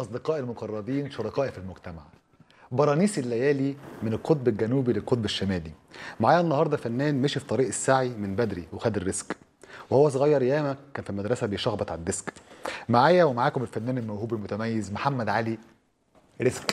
أصدقائي المقربين شركائي في المجتمع برانيس الليالي من القطب الجنوبي للقطب الشمالي معايا النهارده فنان مشي في طريق السعي من بدري وخد الريسك وهو صغير ياما كان في المدرسه بيشخبط على الديسك معايا ومعاكم الفنان الموهوب المتميز محمد علي ريسك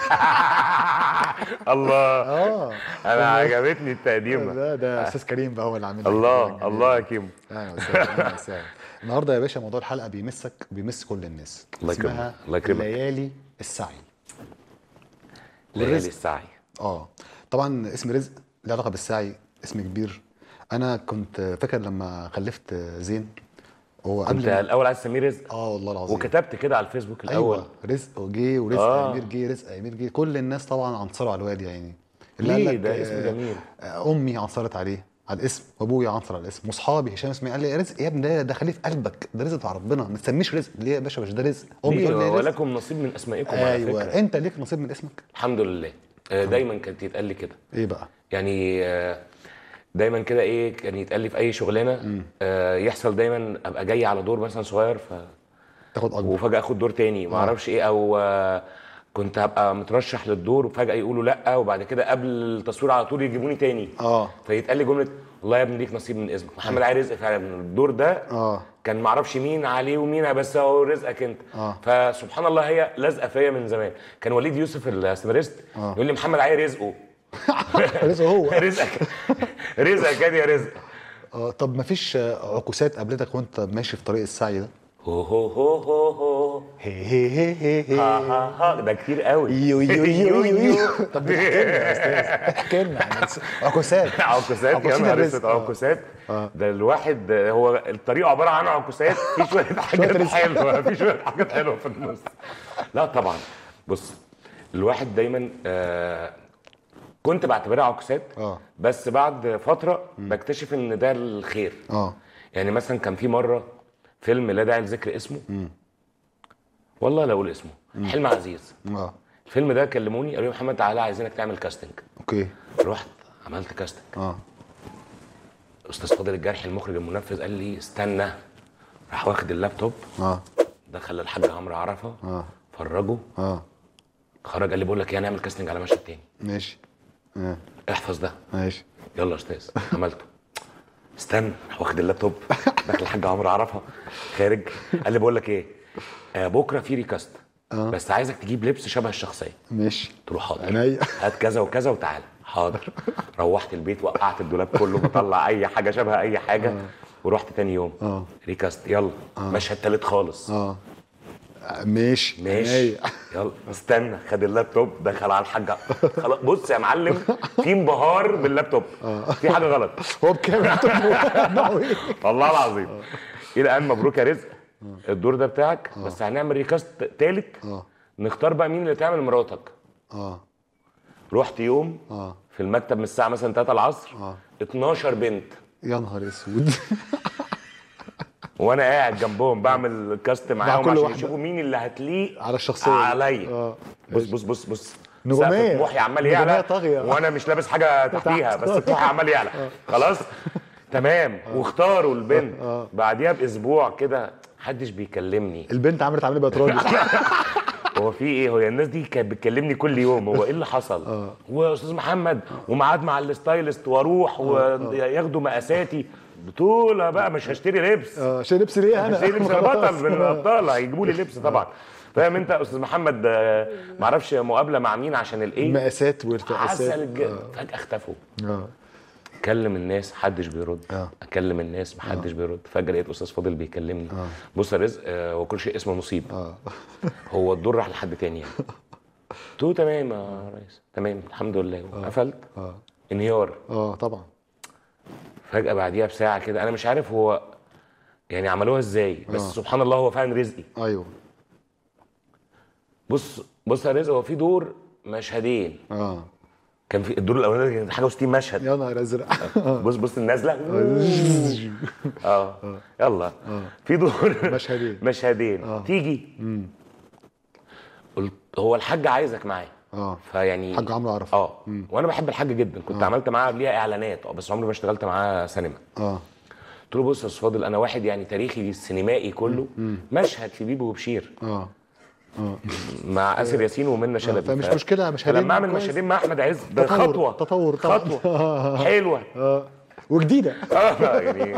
الله اه انا عجبتني التقديمه ده ده استاذ كريم بقى هو اللي عامل لك الله الجميل. الله يا كيمو اهلا وسهلا أهلاً وسهلا. النهارده يا باشا موضوع الحلقه بيمسك بيمس كل الناس الله يكرمك. اسمها الله يكرمك. ليالي السعي ليالي والرزق. السعي اه طبعا اسم رزق له علاقه بالسعي اسم كبير انا كنت فاكر لما خلفت زين هو كنت قبل الاول عايز اسميه رزق اه والله العظيم وكتبت كده على الفيسبوك الاول ايوه رزق جه ورزق آه. امير جه رزق امير جه كل الناس طبعا عنصروا على الواد يعني ليه؟ قال لك، ده اسم آه، جميل. آه، امي عنصرت عليه على الاسم وابويا عنصر على الاسم واصحابي هشام اسماعيل قال لي رزق يا ابني ده ده خليه في قلبك ده رزق بتاع ربنا ما تسميش رزق ليه يا باشا مش ده رزق امي ليه تقول لي رزق ولكم نصيب من اسمائكم على ايوه فكره انت ليك نصيب من اسمك الحمد لله آه، دايما كانت يتقال لي كده ايه بقى يعني آه، دايما كده ايه كان يتقال لي في اي شغلانه آه، يحصل دايما ابقى جاي على دور مثلا صغير ف تاخد اكبر وفجاه اخد دور تاني ما اعرفش ايه او آه، كنت هبقى مترشح للدور وفجاه يقولوا لا وبعد كده قبل التصوير على طول يجيبوني تاني اه فيتقال لي جمله والله يا ابني ليك نصيب من اسمك محمد علي رزق فعلا الدور ده اه كان ما اعرفش مين عليه ومين بس هو رزقك انت آه. فسبحان الله هي لازقه فيا من زمان كان وليد يوسف السيناريست آه. يقول لي محمد علي رزقه رزق هو رزقك رزقك يا دي يا رزق اه طب ما فيش عكوسات قابلتك وانت ماشي في طريق السعي ده هو هو هو هو هو هي هي هي هي هي ها ها ها ده كتير قوي يو يو يو يو طب احكي لنا يا استاذ احكي لنا عن عكوسات عكوسات يا عكوسات نهار الرزق. اسود آه. عكوسات آه. ده الواحد هو الطريق عباره عن عكوسات في شويه حاجات رزق. حلوه في شويه حاجات حلوه في النص لا طبعا بص الواحد دايما آه كنت بعتبرها عكوسات آه. بس بعد فتره بكتشف ان ده الخير اه يعني مثلا كان في مره فيلم لا داعي لذكر اسمه والله لا اقول اسمه حلم عزيز اه الفيلم ده كلموني قالوا لي محمد تعالى عايزينك تعمل كاستنج اوكي رحت عملت كاستنج اه استاذ فاضل الجرحي المخرج المنفذ قال لي استنى راح واخد اللابتوب اه دخل الحاج عمرو عرفه اه فرجه اه خرج قال لي بقول لك ايه هنعمل كاستنج على مشهد تاني ماشي اه احفظ ده ماشي يلا يا استاذ عملته استنى راح واخد اللابتوب دخل الحاج عمرو عرفه خارج قال لي بقول لك ايه آه بكره في ريكاست آه. بس عايزك تجيب لبس شبه الشخصيه ماشي قلت له حاضر عينيا. هات كذا وكذا وتعالى حاضر روحت البيت وقعت الدولاب كله بطلع اي حاجه شبه اي حاجه ورحت تاني يوم آه. ريكاست يلا مشهد تالت خالص اه ماشي ماشي عينيا. يلا استنى خد اللابتوب دخل على الحاجه خلاص بص يا معلم في انبهار باللابتوب في حاجه غلط هو بكام نوعه ايه والله العظيم الى ان مبروك يا رزق الدور ده بتاعك بس هنعمل ريكاست تالت اه نختار بقى مين اللي تعمل مراتك اه رحت يوم اه في المكتب من الساعه مثلا 3 العصر اه 12 بنت يا نهار اسود وانا قاعد جنبهم بعمل كاست معاهم كل عشان واحدة. يشوفوا مين اللي هتليق على الشخصية دي. عليا آه. بص بص بص بص نجومية. سقف طموحي عمال نجومية يعلى طاغية. وانا مش لابس حاجه تحتيها تحت. بس طموحي عمال يعلى خلاص تمام واختاروا البنت آه. بعديها باسبوع كده محدش بيكلمني البنت عملت عمليه بقت راجل هو في ايه هو الناس دي كانت بتكلمني كل يوم هو ايه اللي حصل آه. هو استاذ محمد وميعاد مع الستايلست واروح وياخدوا مقاساتي بطوله بقى مش هشتري لبس اه عشان لبس ليه انا مش لبس انا بطل من الابطال هيجيبوا لي لبس طبعا فاهم انت يا استاذ محمد آه، معرفش مقابله مع مين عشان الايه المقاسات والتقاسات عسل الج... فجاه اختفوا اه اكلم الناس محدش بيرد آه. اكلم الناس محدش بيرد فجاه لقيت استاذ فاضل بيكلمني بص يا رزق آه، هو كل شيء اسمه نصيب اه هو الدور راح لحد تاني يعني قلت له تمام يا ريس تمام الحمد لله قفلت اه انهيار اه طبعا فجاه بعديها بساعه كده انا مش عارف هو يعني عملوها ازاي بس آه. سبحان الله هو فعلا رزقي ايوه بص بص يا رزق هو في دور مشهدين اه كان في الدور الاولاني كان حاجه و60 مشهد يا نهار ازرق بص بص النازله اه يلا في دور مشهدين. مشهدين آه. تيجي قلت هو الحاج عايزك معاه اه فيعني حاج عمرو عرفة. اه وانا بحب الحاج جدا كنت عملت معاه قبليها اعلانات اه بس عمري ما اشتغلت معاه سينما اه قلت له بص يا استاذ فاضل انا واحد يعني تاريخي السينمائي كله مشهد في بيبو وبشير اه مع اسر ياسين ومنى شلبي فمش ف- مشكلة، مشهدين فلما اعمل كويس. مشهدين مع احمد عز ده تطور- خطوه تطور طبعاً. خطوه حلوه اه وجديده اه يعني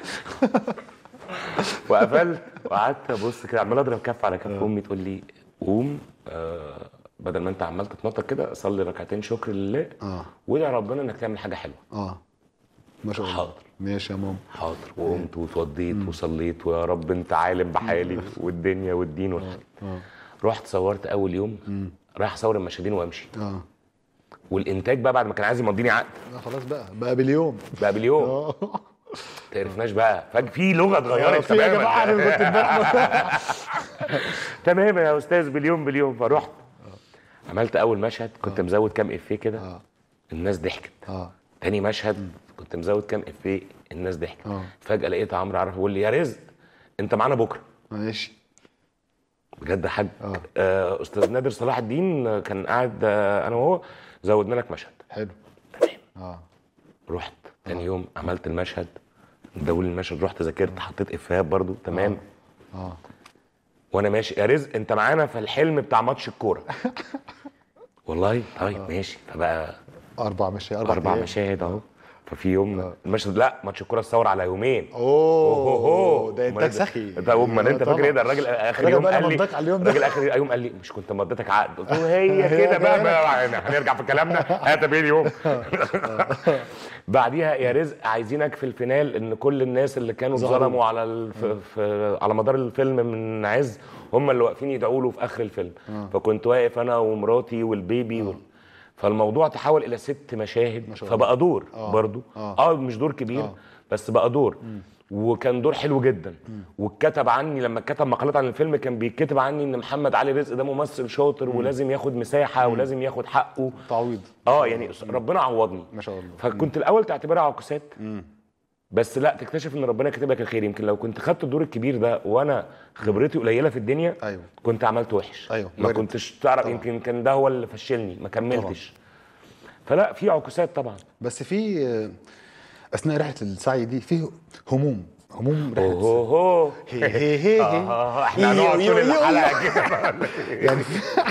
وقفلت وقعدت ابص كده عمال اضرب كف على كف امي تقول لي قوم آه بدل ما انت عمال تتنطط كده صلي ركعتين شكر لله اه وادعي ربنا انك تعمل حاجه حلوه اه ما شاء الله حاضر. ماشي يا ماما حاضر وقمت واتوضيت وصليت ويا رب انت عالم بحالي والدنيا والدين والحاجة. اه رحت صورت اول يوم رايح اصور المشاهدين وامشي اه والانتاج بقى بعد ما كان عايز يمضيني عقد لا خلاص بقى بقى باليوم بقى باليوم اه تعرفناش بقى فجاه في لغه اتغيرت في يا تماما جماعه انا كنت امبارح تمام يا استاذ باليوم باليوم فرحت عملت اول مشهد كنت مزود كام افيه كده اه الناس ضحكت اه تاني مشهد كنت مزود كام افيه الناس ضحكت اه. فجاه لقيت عمرو عرف بيقول لي يا رزق انت معانا بكره ماشي بجد يا حاج اه. آه استاذ نادر صلاح الدين آه، كان قاعد آه انا وهو زودنا لك مشهد حلو تمام اه رحت تاني يوم عملت المشهد دول المشهد رحت ذاكرت حطيت افيهات برضو تمام اه وانا ماشي يا رزق انت معانا في الحلم بتاع ماتش الكوره والله طيب ماشي فبقى اربع مشاهد اربع اربع أيام. مشاهد اهو ففي يوم المشهد لا ماتش الكوره اتصور على يومين اوه ده أمال انتاج سخي ده امال انت فاكر ايه ده الراجل اخر الراجل يوم بقى قال لما لي مضاك على اليوم ده. الراجل اخر يوم قال لي مش كنت مضيتك عقد قلت له هي كده بقى, بقى هنرجع في كلامنا هات بيه اليوم بعديها يا رزق عايزينك في الفينال ان كل الناس اللي كانوا ظهروا. ظلموا على الف... في... على مدار الفيلم من عز هم اللي واقفين يدعوا له في اخر الفيلم فكنت واقف انا ومراتي والبيبي وال... فالموضوع تحول الى ست مشاهد ما شاء الله. فبقى دور آه. برضو آه. اه مش دور كبير آه. بس بقى دور وكان دور حلو جدا واتكتب عني لما كتب مقالات عن الفيلم كان بيتكتب عني ان محمد علي رزق ده ممثل شاطر ولازم ياخد مساحه ولازم ياخد حقه تعويض اه يعني ربنا عوضني ما شاء الله فكنت الاول تعتبرها عكوسات بس لا تكتشف ان ربنا كاتب لك الخير يمكن لو كنت خدت الدور الكبير ده وانا خبرتي قليله في الدنيا ايوه كنت عملت وحش أيوة، ما وارد. كنتش تعرف طبعا. يمكن كان ده هو اللي فشلني ما كملتش فلا في عكوسات طبعا بس في آه، اثناء رحله السعي دي في هموم هموم رحله السعي. اوه هي هي هي آه، احنا هنقعد يو- طول يو- يو- الحلقه كده يعني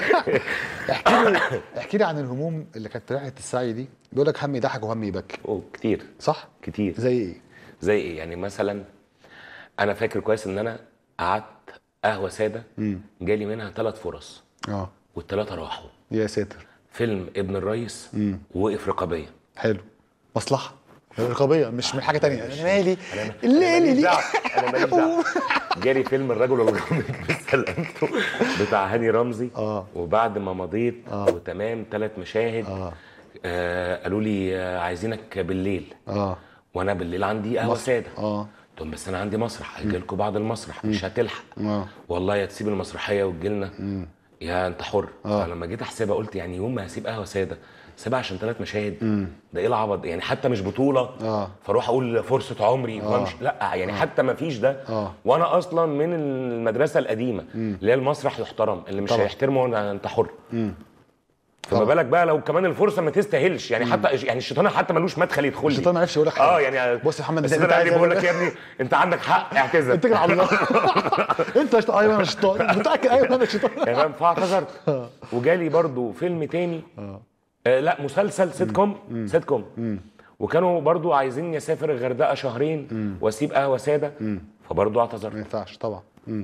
احكي لي احكي لي عن الهموم اللي كانت رحله السعي دي بيقول لك هم يضحك وهم يبكي اوه كتير صح كتير زي ايه زي ايه يعني مثلا انا فاكر كويس ان انا قعدت قهوه ساده جالي منها ثلاث فرص اه والثلاثه راحوا يا ساتر فيلم ابن الريس ووقف رقابيه حلو مصلحه رقابيه مش من حاجه تانية انا مالي أنا الليلي ماليش دي دعوة، انا ماليش دعوه جالي فيلم الرجل الغامض بسلامته بتاع هاني رمزي آه. وبعد ما مضيت آه. وتمام ثلاث مشاهد آه. آه قالوا لي آه عايزينك بالليل اه وانا بالليل عندي قهوه مصر. ساده اه قلت لهم بس انا عندي مسرح هيجي لكم بعد المسرح مش هتلحق اه والله يا تسيب المسرحيه وتجي لنا يا انت حر آه. فلما جيت احسبها قلت يعني يوم ما هسيب قهوه ساده سيبها عشان ثلاث مشاهد ده ايه العبط يعني حتى مش بطوله آه. فاروح اقول فرصه عمري وامشي لا يعني حتى ما فيش ده آه. وانا اصلا من المدرسه القديمه اللي هي المسرح يحترم اللي مش طبعا. هيحترمه انت حر فما طبعا. بالك بقى لو كمان الفرصه ما تستاهلش يعني حتى يعني الشيطان حتى ملوش مدخل يدخل لي الشيطان ما عرفش يقول لك حاجة. اه يعني بص يا محمد، بس انت انا عايز- بقول لك يا ابني انت عندك حق اعتذر اتكل على الله انت شط... ايوه انا شيطان متاكد ايوه انا شيطان يعني فاهم فاعتذرت وجالي برضو فيلم تاني آه لا مسلسل سيت كوم سيت كوم وكانوا برضو عايزيني اسافر الغردقه شهرين واسيب قهوه ساده فبرضو ما اعتذرت ينفعش طبعا مم.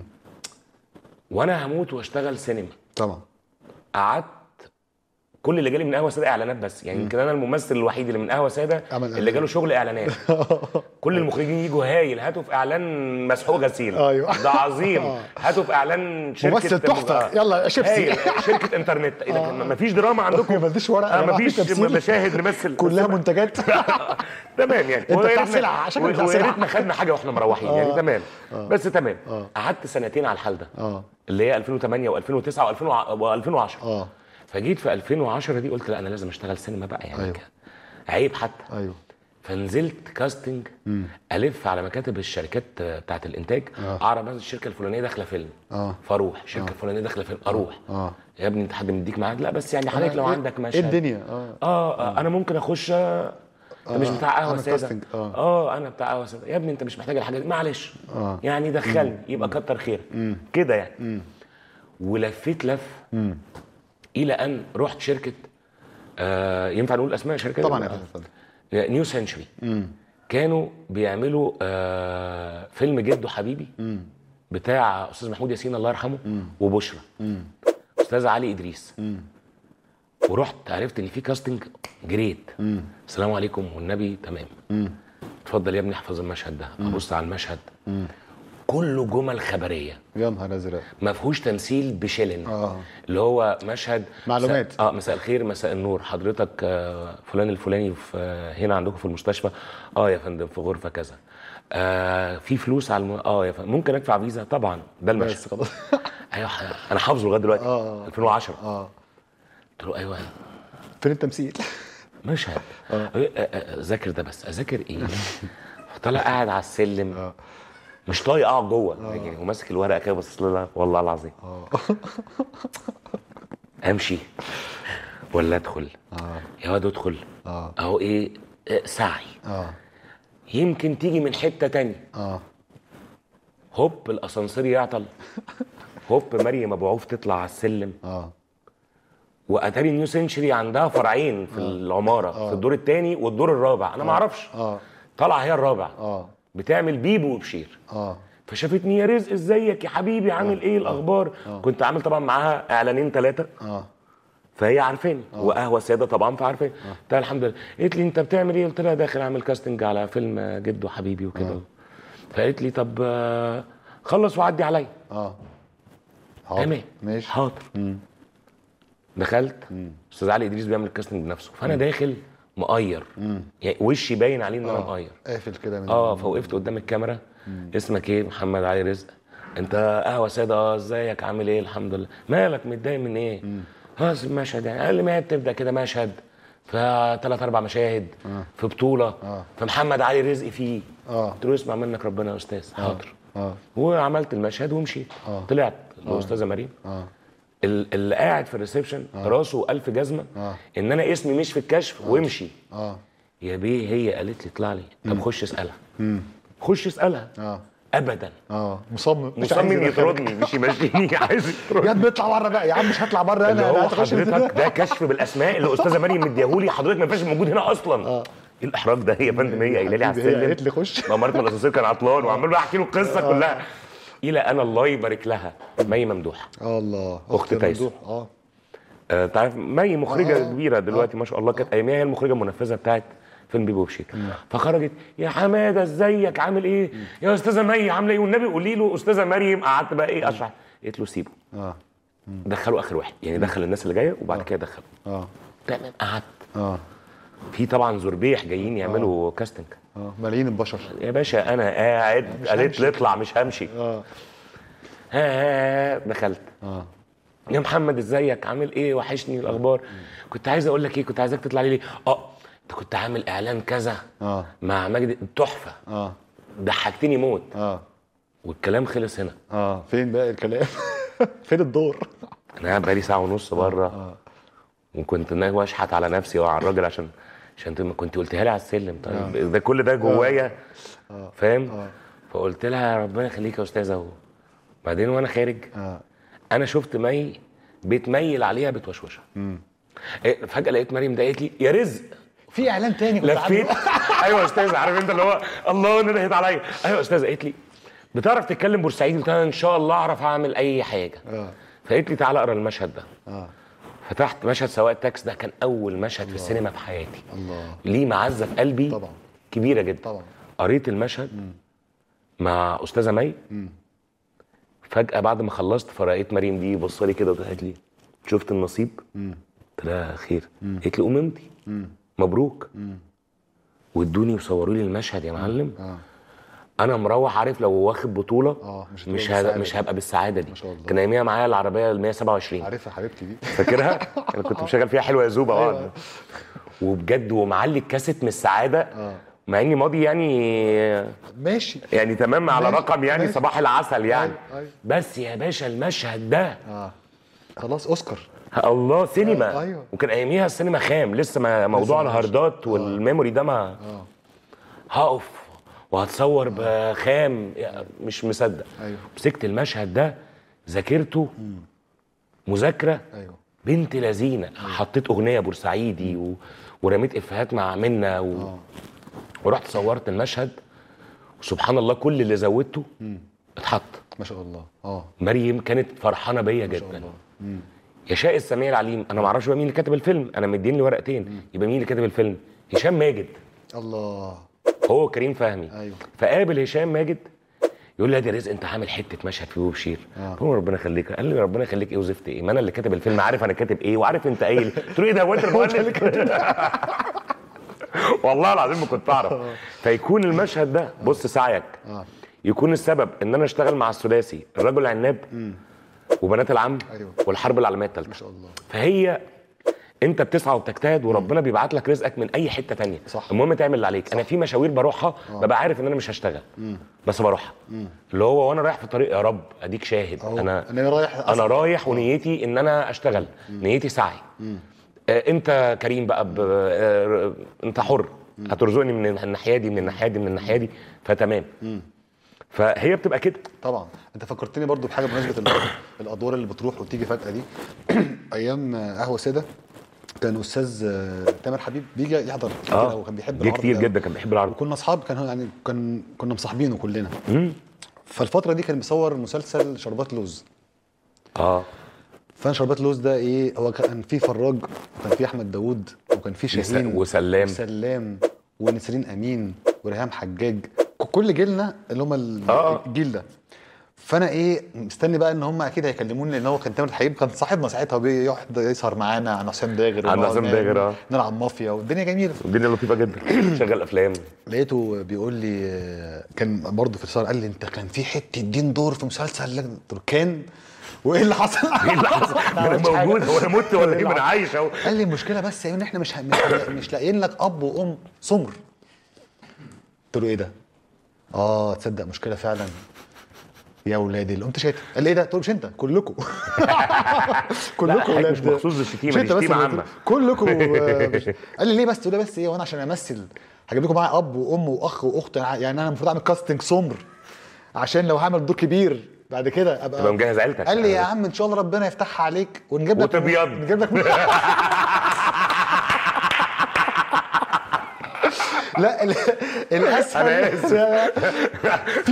وانا هموت واشتغل سينما طبعا قعدت كل اللي جالي من قهوه ساده اعلانات بس يعني يمكن انا الممثل الوحيد اللي من قهوه ساده عمل اللي إعلان. جاله شغل اعلانات كل المخرجين يجوا هايل هاتوا في اعلان مسحوق غسيل أيوة. ده عظيم هاتوا في اعلان شركه ممثل تحفة. آه. يلا، شيبسي. هايل. شركه انترنت ايه ده ما فيش دراما عندكم ما فيش ورقة، آه ما ما فيش فيش تمثيل. مشاهد نمثل كلها منتجات تمام يعني أنت ويا بتاع ريتنا- سلعة، عشان و- بتاع ويا سلعة. ريتنا خدنا حاجه واحنا مروحين يعني تمام بس تمام قعدت سنتين على الحال ده اه اللي هي 2008 و2009 و2010 اه فجيت في 2010 دي قلت لا انا لازم اشتغل سينما بقى يعني أيوة. ك- عيب حتى ايوه فنزلت كاستنج الف على مكاتب الشركات بتاعت الانتاج اعرف بس الشركه الفلانيه داخله فيلم اه فاروح الشركه الفلانيه داخله فيلم اروح اه يا ابني انت حد مديك ميعاد لا بس يعني حضرتك لو إيه- عندك ايه مشهد الدنيا اه اه, آه انا ممكن اخش آه، انت مش آه، بتاع قهوه أعمل ساده كاستنج، آه. اه انا بتاع قهوه ساده يا ابني انت مش محتاج الحاجه دي معلش آه. يعني دخلني يبقى كتر خيرك كده يعني ولفيت لف الى ان رحت شركه آه ينفع نقول اسماء شركات طبعا يا فندم اتفضل نيو سنشري كانوا بيعملوا آه فيلم جدو حبيبي بتاع استاذ محمود ياسين الله يرحمه وبشرى استاذ علي ادريس ورحت عرفت ان في كاستنج جريت السلام عليكم والنبي تمام اتفضل يا ابني احفظ المشهد ده ابص على المشهد كله جمل خبريه يا نهار ازرق ما فيهوش تمثيل بشلن آه. اللي هو مشهد معلومات. مساء- اه مساء الخير مساء النور حضرتك آه، فلان الفلاني في آه، هنا عندكم في المستشفى اه يا فندم في غرفه كذا آه في فلوس على الم... اه يا فندم ممكن ادفع فيزا طبعا ده المشهد بس خلاص ايوه انا حافظه لغايه دلوقتي آه. 2010 اه قلت له ايوه فين التمثيل مشهد آه، آه، آه، ذاكر ده بس اذاكر ايه طالع قاعد على السلم آه. مش طايق اقعد جوه يعني وماسك الورقه كده بس لا والله العظيم اه امشي ولا ادخل اه يا واد ادخل اه اهو ايه آه، سعي اه يمكن تيجي من حته تانية اه هوب الاسانسير يعطل هوب مريم ابو عوف تطلع على السلم اه واتاري نيو سنشري عندها فرعين في العماره في الدور الثاني والدور الرابع انا ما اعرفش اه طالعه هي الرابع اه بتعمل بيبو وبشير اه فشافتني يا رزق ازيك يا حبيبي عامل ايه الاخبار كنت عامل طبعا معاها اعلانين ثلاثه اه فهي عارفاني وقهوه ساده طبعا فعارفاني قلت لها الحمد لله قالت لي انت بتعمل ايه قلت لها داخل اعمل كاستنج على فيلم جدو حبيبي وكده فقالت لي طب آه، خلص وعدي عليا اه حاضر تمام ماشي حاضر دخلت استاذ علي ادريس بيعمل الكاستنج بنفسه فانا داخل مقير يعني وشي باين عليه ان انا مقير قافل كده من اه فوقفت قدام الكاميرا اسمك ايه محمد علي رزق انت قهوه ساده اه ازيك عامل ايه الحمد لله مالك متضايق من ايه اه المشهد يعني قال لي ما هي بتبدا كده مشهد في ثلاث اربع مشاهد في بطوله في محمد علي رزق فيه اه قلت له اسمع منك ربنا يا استاذ حاضر اه وعملت المشهد ومشيت طلعت الاستاذه مريم اه ال- اللي قاعد في الريسبشن راسه ألف جزمه آه. ان انا اسمي مش في الكشف وامشي اه يا بيه هي قالت لي اطلع لي طب خش اسالها خش اسالها اه ابدا اه مصمم مش عايز مصمم يدخلك. يطردني مش يمشيني عايز يا يطردني ابني اطلع بره بقى يا عم مش هطلع بره اللي انا هو انا هتخش حضرتك ده كشف بالاسماء اللي استاذه مريم مديهولي حضرتك ما ينفعش موجود هنا اصلا آه. ايه الاحراج ده هي يا فندم هي قايله لي على حبيبي، هي السلم قالت لي خش. ما مرت من الاسانسير كان عطلان وعمال بقى احكي له القصه كلها الى ان الله يبارك لها مي ممدوح آه الله أخت تايسون. ممدوح. اه آه، انت عارف مي مخرجه آه. كبيره دلوقتي ما شاء الله كانت اياميها هي المخرجه المنفذه بتاعت فيلم بيبو وبشير فخرجت يا حماده ازيك عامل ايه يا استاذه مي عامله ايه والنبي قولي له استاذه مريم قعدت بقى ايه اشرح قلت له سيبه اه دخلوا اخر واحد يعني دخل الناس اللي جايه وبعد كده دخلوا اه تمام قعدت اه في طبعا زربيح جايين يعملوا كاستنج اه ملايين البشر يا باشا انا قاعد قالت لي اطلع مش همشي اه ها ها ها، دخلت اه يا محمد ازيك عامل ايه وحشني الاخبار كنت عايز اقول لك ايه كنت عايزك تطلع لي ليه اه انت كنت عامل اعلان كذا اه مع مجد تحفه اه ضحكتني موت اه والكلام خلص هنا اه فين بقى الكلام فين الدور انا قاعد بقالي ساعه ونص بره وكنت ناوي اشحت على نفسي وعلى الراجل عشان عشان انت ما كنت قلتها لي على السلم طيب ده كل ده جوايا فاهم فقلت لها ربنا يخليك يا استاذه بعدين وانا خارج اه انا شفت مي بتميل عليها بتوشوشها إيه، فجاه لقيت مريم ده قالت لي يا رزق في اعلان تاني كنت لفيت عامله. ايوه يا استاذ عارف انت اللي هو الله ندهت عليا ايوه يا استاذ قالت لي بتعرف تتكلم بورسعيدي قلت لها ان شاء الله اعرف اعمل اي حاجه اه فقالت لي تعالى اقرا المشهد ده اه فتحت مشهد سواق التاكس ده كان اول مشهد في السينما في حياتي الله ليه معزه في قلبي طبعا كبيره جدا طبعا قريت المشهد مع استاذه مي فجاه بعد ما خلصت فرقيت مريم دي بص لي كده وقالت لي شفت النصيب قلت لها خير قالت لي قوم امضي مبروك وادوني وصوروا لي المشهد يا معلم اه انا مروح عارف لو واخد بطوله آه، مش هتبقى مش بالسعادة هبقى مش دي. هبقى بالسعاده دي ما شاء الله. كان اياميها معايا العربيه ال 127 عارفها حبيبتي دي فاكرها انا كنت مشغل فيها حلوه يا زوبه أيوة. اه وبجد ومعلي الكاسيت من السعاده اه مع اني ماضي يعني ماشي يعني تمام على ماشي، رقم يعني ماشي. صباح العسل يعني أيوة، أيوة. بس يا باشا المشهد ده اه خلاص اوسكار الله سينما آه، أيوة. وكان اياميها السينما خام لسه ما موضوع لسه ما الهاردات والميموري ده ما اه هقف وهتصور بخام يعني مش مصدق أيوة. مسكت المشهد ده ذاكرته مذاكره ايوه بنت لذينه حطيت اغنيه بورسعيدي و... ورميت افيهات مع منى و... اه ورحت صورت المشهد وسبحان الله كل اللي زودته اتحط ما شاء الله اه مريم كانت فرحانه بيا ما شاء جدا الله مم. يشاء السميع العليم انا ما اعرفش بقى مين اللي كتب الفيلم انا مديني ورقتين يبقى مين اللي كتب الفيلم هشام ماجد الله هو كريم فهمي ايوه فقابل هشام ماجد يقول لي يا دي رزق انت عامل حته مشهد في وبشير آه. قلت له ربنا يخليك قال لي ربنا يخليك ايه وزفت ايه ما انا اللي كاتب الفيلم عارف انا كاتب ايه وعارف انت قايل قلت له ايه ده هو انت المؤلف والله العظيم ما كنت اعرف فيكون المشهد ده بص سعيك اه يكون السبب ان انا اشتغل مع الثلاثي الرجل العناب وبنات العم أيوة. والحرب العالميه ما الثالثه شاء الله فهي انت بتسعى وبتجتهد وربنا بيبعت لك رزقك من اي حته تانية صح. المهم تعمل اللي عليك انا في مشاوير بروحها ببقى عارف ان انا مش هشتغل بس بروحها اللي هو وانا رايح في طريق يا رب اديك شاهد أهو. انا انا رايح انا أصلاً. رايح ونيتي ان انا اشتغل نيتي سعي آه انت كريم بقى ب... آه انت حر هترزقني من الناحيه دي من الناحيه دي من الناحيه دي فتمام فهي بتبقى كده طبعا انت فكرتني برضو بحاجه بمناسبه ال- الادوار اللي بتروح وتيجي فجاه دي ايام قهوه ساده كان استاذ آه، تامر حبيب بيجي يحضر كتير اه أوي، وكان بيحب جه العرض كتير أوي. جدا كان بيحب العرض وكنا اصحاب كان هو يعني كان كنا مصاحبينه كلنا مم. فالفتره دي كان بيصور مسلسل شربات لوز اه فانا شربات لوز ده ايه هو كان فيه فراج وكان فيه احمد داوود وكان فيه وس- شاهين وسلام. وسلام ونسرين امين وريهام حجاج ك- كل جيلنا اللي هم ال- آه. الجيل ده فانا ايه مستني بقى ان هم اكيد هيكلموني لان هو كان تامر حبيب كان صاحبنا ساعتها وبيقعد يسهر معانا عن حسام داغر عن ونقعد حسام نعمل- داغر، آه. نلعب مافيا والدنيا جميله الدنيا لطيفه جدا شغل افلام لقيته بيقول لي آه، كان برضه في الصور قال لي انت كان في حته دين دور في مسلسل لجنة تركان وايه اللي حصل؟ ايه اللي حصل؟ ما انا عملتش حاجة. موجود هو انا مت ولا إيه ايه اللي ما انا حصل؟ عايش اهو قال لي المشكله بس ان احنا مش مش, مش لاقيين لك اب وام سمر قلت له ايه ده؟ اه تصدق مشكله فعلا يا ولادي اللي قمت شاتم قال لي ايه ده؟ قلت له مش انت كلكم كلكم حضرتك ولاد مش مخصوص بالشتيمة، مش دي انت بس شتيمة اللي- عامة. كلكم آه، مش- قال لي ليه بس تقول لي بس ايه وانا عشان امثل هجيب لكم معايا اب وام واخ واخت يعني انا المفروض اعمل كاستنج سمر عشان لو هعمل دور كبير بعد كده ابقى تبقى مجهز عيلتك قال لي يا عم ان شاء الله ربنا يفتحها عليك ونجيب لك وتبيض. نجيب لك لا ال- الاسهل أنا آسف. في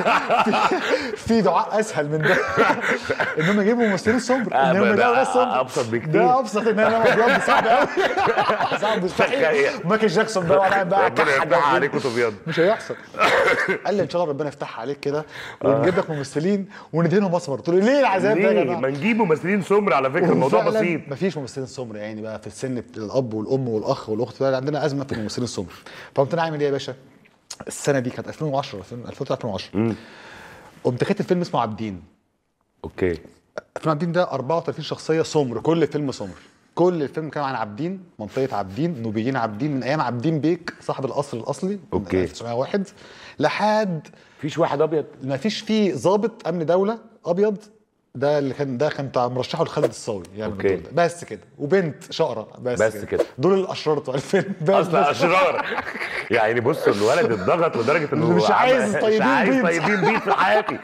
في- في دعاء اسهل من ده انهم يجيبوا ممثلين سمر آه، انهم ده- يلاقوا ده ناس سمر أبسط بكتير. ده ابسط ان انا ابيض صعب قوي صعب مستحيل تخيل. مايكل جاكسون ده وانا بقى ربنا كحة يفتحها ده. عليك وتبيض مش هيحصل قال لي ان شاء الله ربنا يفتحها عليك كده ونجيب لك ممثلين وندهنهم اسمر قلت له ليه العذاب ده يا ليه جماعه ما نجيب ممثلين سمر على فكره الموضوع وفعلاً بسيط مفيش ممثلين سمر يعني بقى في السن بتاع الاب والام والاخ والاخت بقى عندنا ازمه في الممثلين السمر فقمت انا عامل ايه يا باشا السنه دي كانت 2010 2009 2010 قمت كاتب فيلم اسمه عابدين اوكي فيلم عابدين ده 34 شخصيه سمر كل فيلم سمر كل الفيلم كان عن عابدين منطقه عابدين نوبيين عابدين من ايام عابدين بيك صاحب القصر الاصلي من أوكي. 1901 لحد فيش واحد ابيض ما فيش فيه ضابط امن دوله ابيض ده اللي كان ده كان بتاع مرشحه لخالد الصاوي يعني أوكي. الدور ده. بس كده وبنت شقره بس, بس كده. دول الاشرار بتوع الفيلم بس اصلا بس. اشرار يعني بص الولد اتضغط لدرجه انه مش عايز عمل- طيبين مش عايز بيض. طيبين بيض في حياتي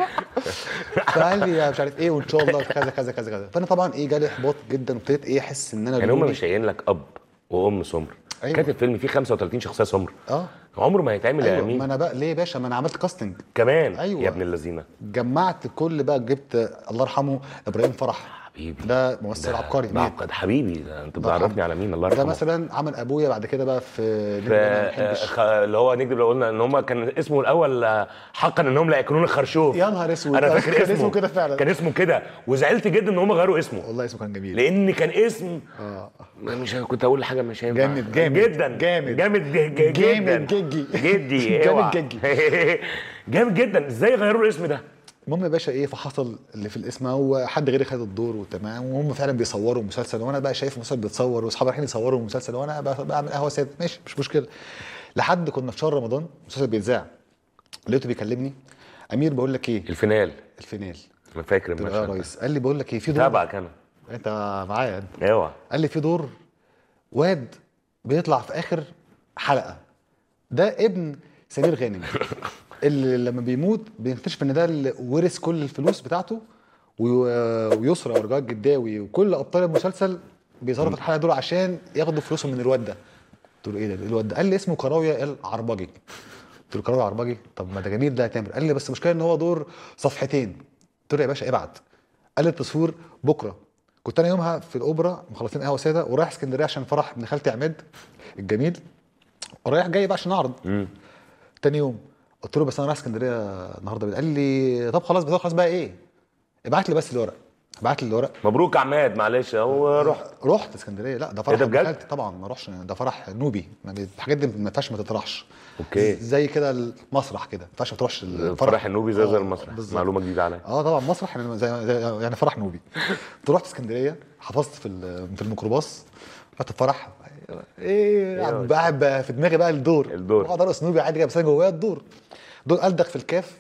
فقال لي يا مش عارف ايه وان شاء الله كذا كذا كذا كذا فانا طبعا ايه جالي احباط جدا وابتديت ايه احس ان انا يعني هم لوني- مش قايلين لك اب وام سمر أيوة. كاتب فيلم فيه 35 شخصيه سمر اه عمره ما هيتعمل يا ايوه امين ما انا بقى ليه يا باشا ما انا عملت كاستنج كمان أيوة. يا ابن اللذينه جمعت كل بقى جبت الله يرحمه ابراهيم فرح حبيبي ده ممثل ده عبقري ميت. معقد حبيبي ده انت الله بتعرفني يرحمه. على مين الله ده يرحمه مثلا عمل ابويا بعد كده بقى في نجم ف- أنا ما بحبش. خ- اللي هو نكذب لو قلنا ان هم كان اسمه الاول آه، حقا انهم لا ياكلون الخرشوف يا نهار اسود انا فاكر كان اسمه اسمه كده فعلا كان اسمه كده وزعلت جدا ان هم غيروا اسمه والله اسمه كان جميل لان كان اسم اه مش كنت اقول حاجه مش هينفع جامد- جامد- جدا جامد. جامد ج- ج- جامد جدا جدي. جدي جامد اوعى. جدي. جامد جدا ازاي غيروا الاسم ده المهم يا باشا ايه فحصل اللي في الاسم هو حد غيري خد الدور وتمام وهم فعلا بيصوروا مسلسل وانا بقى شايف مسلسل بيتصور واصحابي رايحين يصوروا المسلسل وانا بقى بعمل قهوه ساده ماشي مش مشكله لحد كنا في شهر رمضان المسلسل بيتذاع لقيته بيكلمني امير بقول لك ايه الفينال الفينال انا فاكر قلت له اه يا المشهد ريس قال لي بقول لك ايه في دور تابعك انا انت معايا انت اوعى قال لي في دور واد بيطلع في اخر حلقه ده ابن سمير غانم اللي لما بيموت بيكتشف ان ده اللي ورث كل الفلوس بتاعته و- ويسرى ورجاء الجداوي وكل ابطال المسلسل بيظهروا في الحلقه دول عشان ياخدوا فلوسهم من الواد ده قلت له ايه ده الواد ده قال لي اسمه كراويه العربجي قلت له كراويه عربجي طب ما ده جميل ده يا تامر قال لي بس المشكله ان هو دور صفحتين قلت له يا باشا ابعت قال لي التصوير بكره كنت انا يومها في الاوبرا مخلصين قهوه ساده ورايح اسكندريه عشان فرح ابن خالتي عماد الجميل ورايح جاي بقى عشان اعرض مم. تاني يوم قلت له بس انا رايح اسكندريه النهارده بالليل. قال لي طب خلاص بس خلاص بقى ايه ابعت لي بس الورق ابعت لي الورق مبروك يا عماد معلش هو رحت رحت اسكندريه لا ده فرح إيه ده ابن بجد؟ خالتي طبعا ما اروحش ده فرح نوبي ما بي- الحاجات دي ما ينفعش ما تطرحش أوكي. زي كده المسرح كده ما ينفعش ما تروحش الفرح النوبي زي زي آه، المسرح بالظبط. معلومه جديده عليا اه طبعا مسرح يعني زي زي- يعني فرح نوبي كنت رحت اسكندريه حفظت في ال- في الميكروباص رحت الفرح ايه قاعد قاعد بقى في دماغي بقى الدور الدور. اقعد ارقص نوبي عادي بس انا جوايا الدور دول الدغ في الكاف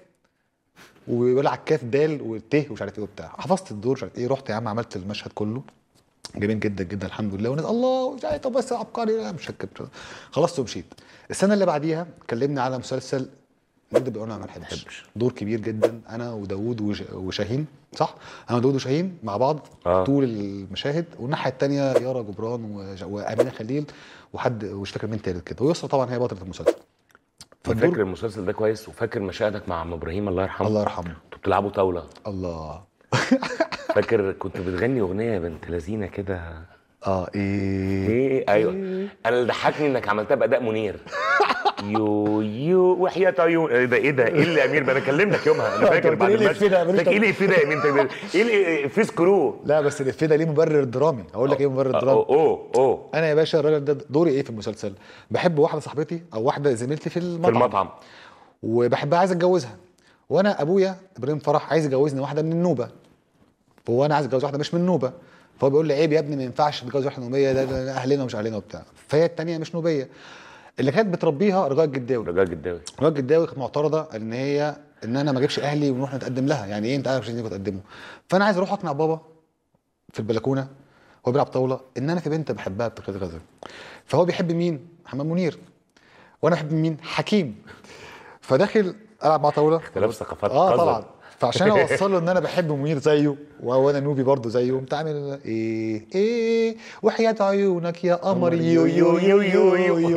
ويقول على الكاف دال والت ومش عارف ايه وبتاع حفظت الدور مش عارف ايه رحت يا عم عملت المشهد كله جميل جدا جدا الحمد لله والناس الله مش عارف طب بس عبقري لا مش هكذب خلصت ومشيت السنه اللي بعديها كلمني على مسلسل نكدب بيقولنا ما نحبش دور كبير جدا انا وداوود وش- وشاهين صح انا وداوود وشاهين مع بعض آه. طول المشاهد والناحيه الثانيه يارا جبران وج- وامينه خليل وحد مش فاكر مين تالت كده ويسرا طبعا هي بطله المسلسل فالدور- فاكر المسلسل ده كويس وفاكر مشاهدك مع عم ابراهيم الله يرحمه الله يرحمه انتوا بتلعبوا طاوله الله فاكر كنت بتغني اغنيه يا بنت لذينه كده اه ايه ايه ايوه انا اللي ضحكني انك عملتها باداء منير يو يو وحياة عيون ايه ده ايه ده ايه اللي يا امير ده انا كلمتك يومها انا فاكر قلت بعد لي إيه الماتش الإفيه ده يا أمير؟ قلت لك ايه الإفيه ده يا بنت ايه اللي في سكرو لا بس الافيه ده ليه مبرر درامي اقول لك ايه مبرر درامي اوه اوه اوه انا يا باشا الراجل ده دوري ايه في المسلسل بحب واحده صاحبتي او واحده زميلتي في في المطعم, المطعم وبحبها عايز اتجوزها وانا ابويا ابراهيم فرح عايز يجوزني واحده من النوبه هو انا عايز اتجوز واحده مش من النوبه فهو بيقول لي عيب يا ابني ما ينفعش تتجوز واحده نوبيه ده, ده, ده اهلنا ومش اهلنا وبتاع فهي الثانيه مش نوبيه اللي كانت بتربيها رجاء الجداوي رجاء جداوي رجاء الجداوي كانت معترضه ان هي ان انا ما اجيبش اهلي ونروح نتقدم لها يعني ايه انت عارف عشان تقدمه فانا عايز اروح اقنع بابا في البلكونه هو بيلعب طاوله ان انا في بنت بحبها بكذا كذا فهو بيحب مين محمد منير وانا بحب مين حكيم فداخل العب مع طاوله اختلاف ثقافات اه قذر. طبعا فعشان اوصل له ان انا بحب منير زيه وانا نوبي برضه زيه انت عامل ايه ايه وحياة عيونك يا قمر يو يو يو يو يو, يو.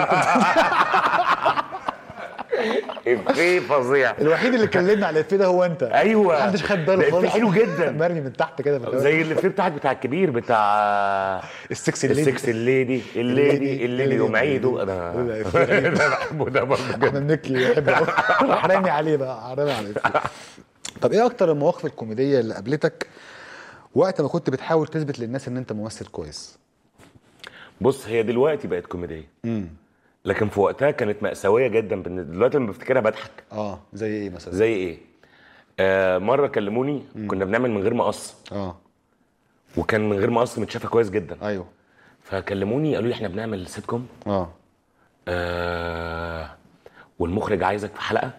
افيه فظيع الوحيد اللي كلمنا على الافيه ده هو انت ايوه محدش خد ده باله إفيه خالص حلو جدا مرمي من تحت كده في الهواء. زي الافيه بتاعك بتاع الكبير بتاع السكس الليدي السكس الليدي الليدي الليدي يوم عيده ده انا إفيه غريب. انا بحبه ده برضه جدا احنا بنبكي بحب أوي. حرامي عليه بقى حرامي عليه طب ايه اكتر المواقف الكوميديه اللي قابلتك وقت ما كنت بتحاول تثبت للناس ان انت ممثل كويس بص هي دلوقتي بقت كوميديه لكن في وقتها كانت مأساوية جدا بالنسبة دلوقتي لما بفتكرها بضحك اه زي ايه مثلا زي ايه؟ آه مرة كلموني كنا بنعمل من غير مقص اه وكان من غير مقص متشافة كويس جدا ايوه فكلموني قالوا لي احنا بنعمل سيت كوم اه آه والمخرج عايزك في حلقة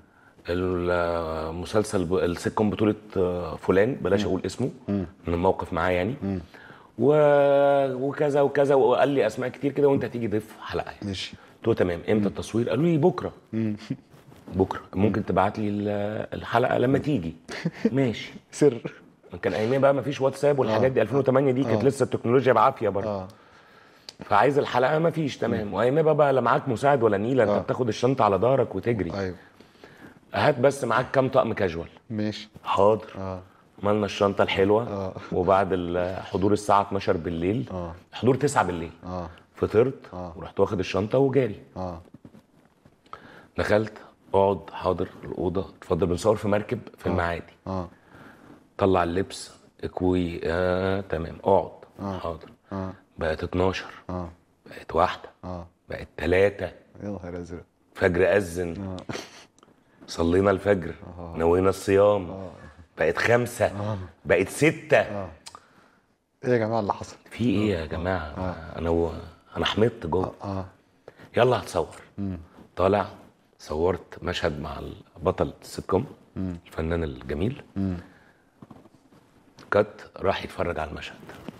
المسلسل ب- السيت كوم بطولة آه، فلان بلاش اقول اسمه من الموقف معاه يعني و... وكذا وكذا وقال لي اسماء كتير كده وانت هتيجي ضيف حلقة يعني. ماشي قلت له تمام امتى التصوير قالوا لي بكره بكره ممكن تبعت لي ال- الحلقه لما تيجي ماشي سر كان ايامها بقى ما فيش واتساب والحاجات دي 2008 دي كانت آه. لسه التكنولوجيا بعافيه برضه اه فعايز الحلقه ما فيش تمام وايامها بقى, بقى لا معاك مساعد ولا نيله انت آه. بتاخد الشنطه على ظهرك وتجري ايوه هات بس معاك كام طقم كاجوال ماشي حاضر اه مالنا الشنطه الحلوه آه. وبعد الحضور الساعه 12 بالليل آه. حضور 9 بالليل اه فطرت آه. ورحت واخد الشنطه وجاري اه دخلت اقعد حاضر الاوضه اتفضل بنصور في مركب في المعادي اه طلع اللبس اكوي آه تمام اقعد آه. حاضر اه بقت 12 اه بقت واحده اه بقت ثلاثة يا نهار ازرق فجر أذن صلينا الفجر نوينا الصيام بقت خمسة بقت ستة ايه يا جماعه اللي حصل في ايه يا جماعة انا و... انا حمضت جوه اه يلا هتصور طالع صورت مشهد مع بطل السيت كوم الفنان الجميل كات راح يتفرج على المشهد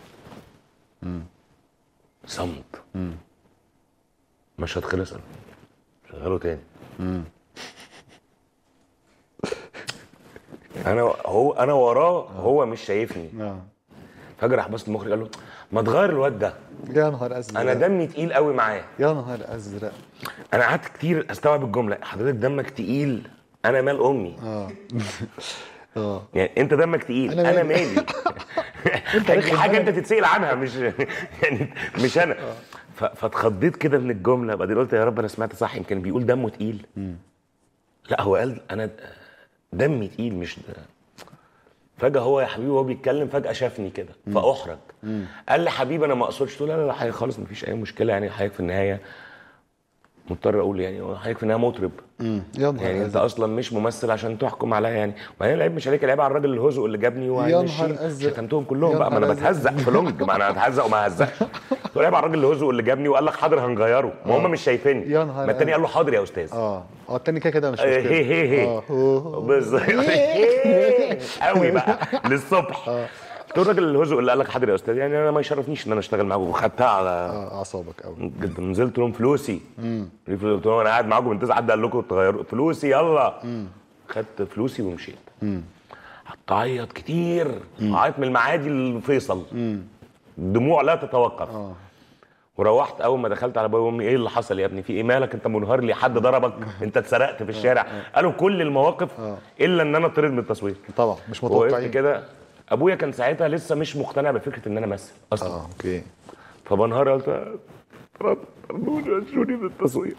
صمت مشهد خلص قال شغله تاني انا هو انا وراه هو مش شايفني اه فجاه راح بص المخرج قال له ما تغير الواد ده يا نهار ازرق انا دمي تقيل قوي معاه يا نهار ازرق انا قعدت كتير استوعب الجمله حضرتك دمك تقيل انا مال امي اه اه يعني انت دمك تقيل أنا انا, مالي. مالي انت دي رخم حاجه أنا. انت تتسال عنها مش يعني مش انا ف- فاتخضيت كده من الجمله بعدين قلت يا رب انا سمعت صح يمكن بيقول دمه تقيل لا هو قال انا دمي تقيل مش ده فجاه هو يا حبيبي وهو بيتكلم فجاه شافني كده فاحرج قال لي حبيبي انا ما اقصدش قلت له لا لا لا حاجه خالص مفيش اي مشكله يعني حضرتك في النهايه مضطر اقول يعني هو حضرتك في النهايه مطرب مم. يا نهار يعني انت ازرق اصلا مش ممثل عشان تحكم عليا يعني وبعدين العيب مش عليك العيب على الراجل الهزق اللي جابني يا وهيمشي نهار أزرق. شتمتهم كلهم يا بقى ما انا نهار أزرق. بتهزق في لونج ما انا هتهزق وما هزقش قلت له العيب على الراجل الهزق اللي جابني وقال لك حاضر هنغيره ما هم مش شايفيني يا نهار ما التاني قال له حاضر يا استاذ اه اه التاني كده كده مش آه، مشكله هي هي هي اه هو- بالظبط قوي بقى للصبح قلت له الراجل الهزق اللي قال لك حاضر يا استاذ يعني انا ما يشرفنيش ان انا اشتغل معاكم وخدتها على اه اعصابك قوي جدا نزلت لهم فلوسي قلت لهم انا قاعد معاكم من تسعه حد قال لكم تغيروا فلوسي يلا خدت فلوسي ومشيت قعدت اعيط كتير عيط من المعادي لفيصل الدموع لا تتوقف اه وروحت اول ما دخلت على ابويا وامي ايه اللي حصل يا ابني في ايه مالك انت منهار لي حد ضربك انت اتسرقت في الشارع قالوا كل المواقف الا ان انا طرد من التصوير طبعا مش وقفت متوقعين كده ابويا كان ساعتها لسه مش مقتنع بفكره ان انا امثل اصلا اه اوكي فبنهار قلت طردوني وشوني من التصوير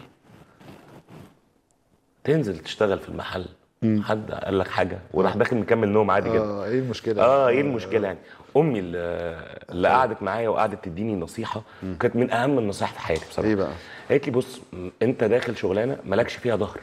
تنزل تشتغل في المحل حد قال لك حاجه وراح داخل مكمل نوم عادي جدا اه ايه المشكله اه ايه المشكله يعني امي اللي, اللي قعدت معايا وقعدت تديني نصيحه كانت من اهم النصائح في حياتي بصراحه ايه بقى قالت لي بص م- انت داخل شغلانه مالكش فيها ظهر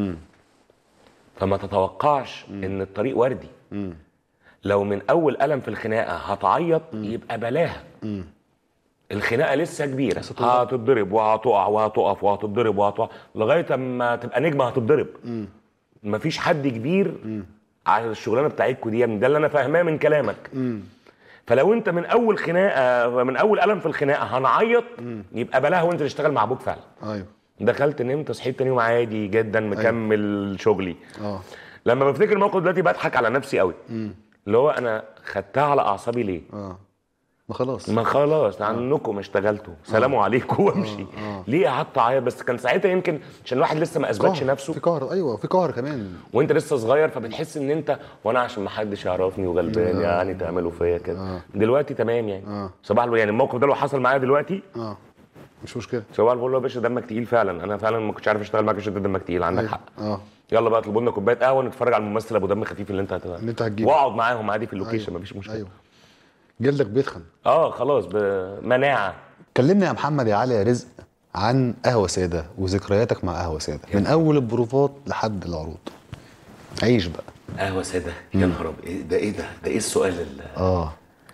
فما تتوقعش ان الطريق وردي لو من اول قلم في الخناقه هتعيط يبقى بلاها الخناقه لسه كبيره هتتضرب وهتقع وهتقف وهتتضرب وهتقع لغايه اما تبقى نجمه هتتضرب مفيش حد كبير على الشغلانه بتاعتكوا دي يا ابني ده اللي انا فاهماه من كلامك فلو انت من اول خناقه من اول قلم في الخناقه هنعيط يبقى بلاها وانت تشتغل مع ابوك فعلا ايوه دخلت نمت صحيت تاني يوم عادي جدا مكمل شغلي اه لما بفتكر الموقف دلوقتي بضحك على نفسي قوي اللي هو انا خدتها على اعصابي ليه اه ما خلاص ما خلاص عنكم اشتغلتوا سلام عليكم وامشي ليه قعدت اعيط بس كان ساعتها يمكن عشان الواحد لسه ما اثبتش قهر. نفسه في قهر ايوه في قهر كمان وانت لسه صغير فبتحس ان انت وانا عشان ما حدش يعرفني وغلبان يعني تعملوا فيا كده دلوقتي تمام يعني آه. صباح الفل يعني الموقف ده لو حصل معايا دلوقتي اه مش مشكله صباح الفل يا باشا دمك تقيل فعلا انا فعلا ما كنتش عارف اشتغل معاك عشان انت دمك تقيل عندك حق اه يلا بقى اطلبوا لنا كوبايه قهوه نتفرج على الممثل ابو دم خفيف اللي انت هت... اللي انت هتجيبه. واقعد معاهم عادي في اللوكيشن أيوة. مفيش مشكله ايوه جلدك بيتخن اه خلاص بمناعه كلمني يا محمد يا علي يا رزق عن قهوه ساده وذكرياتك مع قهوه ساده من اول البروفات لحد العروض عيش بقى قهوه ساده يا نهار أبيض. إيه ده ايه ده ده ايه السؤال ال- اه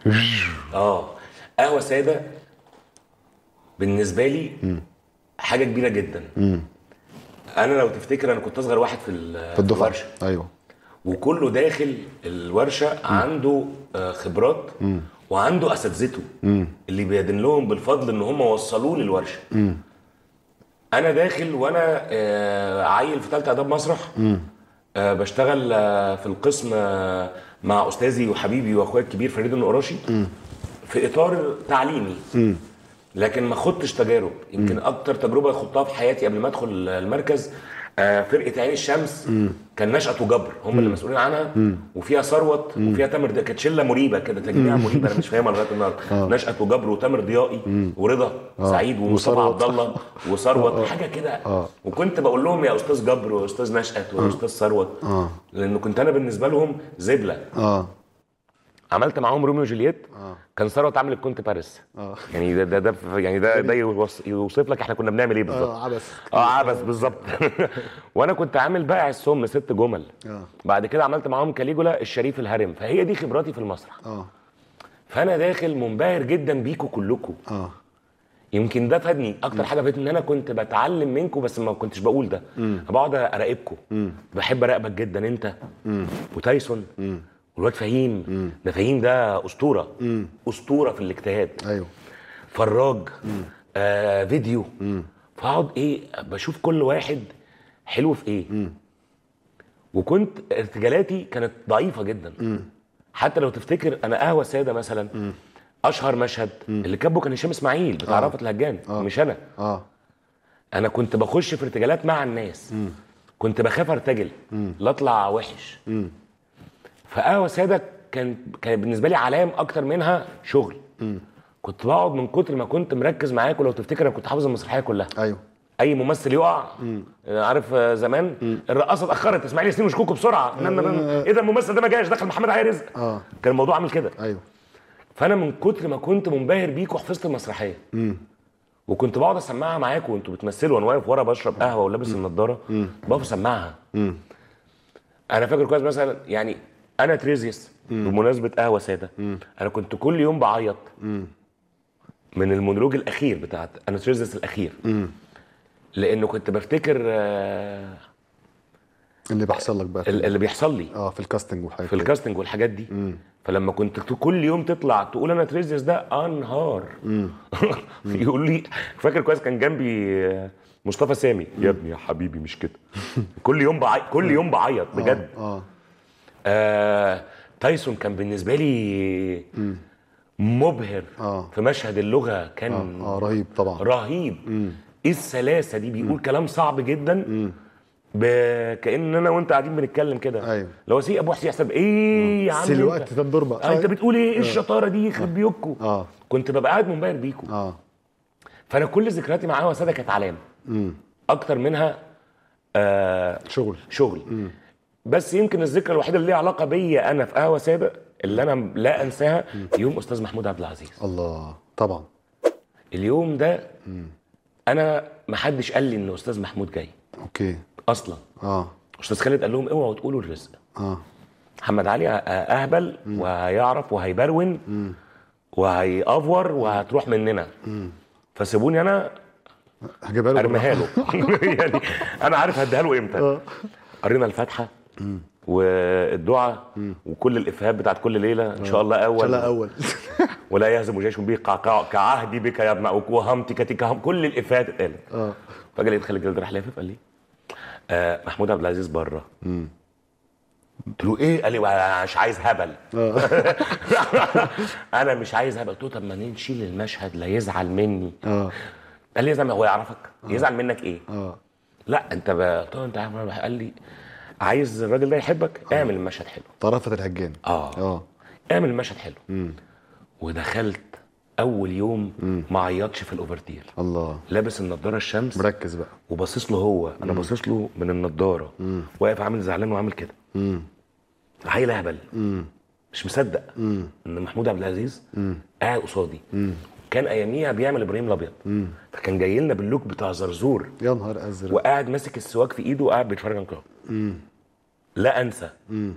اه قهوه ساده بالنسبه لي حاجه كبيره جدا انا لو تفتكر انا كنت اصغر واحد في ال- في الدفعه الورشه ايوه وكله داخل الورشه عنده آه، خبرات وعنده اساتذته اللي بيدن لهم بالفضل ان هم وصلوه للورشه انا داخل وانا آه، عيل في ثالثه اداب مسرح آه، بشتغل آه، في القسم آه، مع استاذي وحبيبي واخويا الكبير فريد النقراشي في اطار تعليمي لكن ما خدتش تجارب يمكن اكتر تجربه خدتها في حياتي قبل ما ادخل المركز آه، فرقه عين الشمس كان نشأة وجبر هم اللي مسؤولين عنها وفيها ثروت وفيها تامر ده كانت شله مريبه كده تجميع مريبه انا مش فاهمها لغايه النهارده نشأة وجبر وتامر ضيائي ورضا سعيد ومصطفى وثروت. عبد الله وثروت حاجه كده وكنت بقول لهم يا استاذ جبر واستاذ نشأة واستاذ ثروت اه لانه كنت انا بالنسبه لهم زبله اه عملت معاهم روميو وجولييت آه. كان ثروت عامل الكونت باريس اه يعني ده ده, ده يعني ده ده يوص- يوصف لك احنا كنا بنعمل ايه بالظبط اه عبس اه عبس بالظبط وانا كنت عامل بقى السم ست جمل اه بعد كده عملت معاهم كاليجولا الشريف الهرم فهي دي خبراتي في المسرح اه فانا داخل منبهر جدا بيكوا كلكم اه يمكن ده فادني اكتر حاجه فادتني ان انا كنت بتعلم منكم بس ما كنتش بقول ده بقعد اراقبكم بحب اراقبك جدا انت وتايسون والواد فهيم ده فهيم ده اسطوره اسطوره في الاجتهاد ايوه فراج آه فيديو فاقعد ايه بشوف كل واحد حلو في ايه وكنت ارتجالاتي كانت ضعيفه جدا حتى لو تفتكر انا قهوه ساده مثلا اشهر مشهد اللي كاتبه كان هشام اسماعيل بتاع آه. رأفت الهجان مش انا اه انا كنت بخش في ارتجالات مع الناس كنت بخاف ارتجل لا اطلع وحش فقهوه ساده كان كان بالنسبه لي علام اكتر منها شغل كنت بقعد من كتر ما كنت مركز معاك ولو تفتكر انا كنت حافظ المسرحيه كلها ايوه اي ممثل يقع عارف آه، زمان الرقاصه اتاخرت اسماعيل ياسين وشكوكو بسرعه نن- نن- ايه ده الممثل ده ما جاش دخل محمد علي رزق اه كان الموضوع عامل كده ايوه فانا من كتر ما كنت منبهر بيك وحفظت المسرحيه وكنت بقعد اسمعها معاكم وانتوا بتمثلوا وانا واقف ورا بشرب قهوه ولابس النضاره بقف اسمعها انا فاكر كويس مثلا يعني انا تريزيوس بمناسبه قهوه ساده انا كنت كل يوم بعيط من المونولوج الاخير بتاعت انا تريزيوس الاخير لانه كنت بفتكر آه، اللي بيحصل لك بقى ال- اللي بيحصل لي اه في الكاستنج والحاجات في دي. الكاستنج والحاجات دي فلما كنت ت- كل يوم تطلع تقول انا تريزيوس ده انهار يقول لي فاكر كويس كان جنبي آه، مصطفى سامي يا ابني يا حبيبي مش كده كل يوم بعيط كل يوم بعيط بجد اه آه تايسون كان بالنسبه لي مبهر آه. في مشهد اللغه كان اه رهيب طبعا رهيب ايه السلاسه دي بيقول كلام صعب جدا ب... كان انا وانت قاعدين بنتكلم كده أيوة. لو سي ابو حسين يحسب ايه يا عم بس الوقت انت؟ تندور بقى آه انت بتقول ايه ايه الشطاره دي يخرب بيوتكم اه كنت ببقى قاعد منبهر بيكم اه فانا كل ذكرياتي مع قهوه ساده كانت علام اكتر منها آه شغل شغل بس يمكن الذكرى الوحيده اللي ليها علاقه بيا انا في قهوه ساده اللي انا لا انساها يوم استاذ محمود عبد العزيز الله طبعا اليوم ده انا ما حدش قال لي ان استاذ محمود جاي اوكي اصلا اه استاذ خالد قال لهم اوعوا تقولوا الرزق اه محمد علي اهبل وهيعرف وهيبرون وهيأفور وهتروح مننا فسيبوني انا هجيبها له ارميها له يعني انا عارف هديها له امتى اه قرينا الفاتحه والدعاء وكل الافيهات بتاعت كل ليله ان شاء الله اول لا اول ولا يهزم جيش بي قعقاع كعهدي بك يا ابن أبوك وهمتك تك هم كل الافيهات اتقالت اه فجاه لقيت خالد جلد راح لافف قال لي آه محمود عبد العزيز بره قلت له ايه؟ قال لي "أنا مش عايز هبل انا مش عايز هبل قلت له طب ما نشيل المشهد لا يزعل مني اه قال لي يزعل هو يعرفك يزعل منك ايه؟ اه لا انت ب- قلت له انت عارف أنا بح- قال لي عايز الراجل ده يحبك اعمل المشهد حلو طرفة الهجان اه اه اعمل المشهد حلو ودخلت اول يوم ما عيطش في الاوفرتير الله لابس النضاره الشمس مركز بقى وباصص له هو انا باصص له من النضاره واقف عامل زعلان وعامل كده عيل اهبل مش مصدق ان محمود عبد العزيز قاعد قصادي كان اياميها بيعمل ابراهيم الابيض فكان جاي لنا باللوك بتاع زرزور يا نهار ازرق وقاعد ماسك السواك في ايده وقاعد بيتفرج على كده لا انسى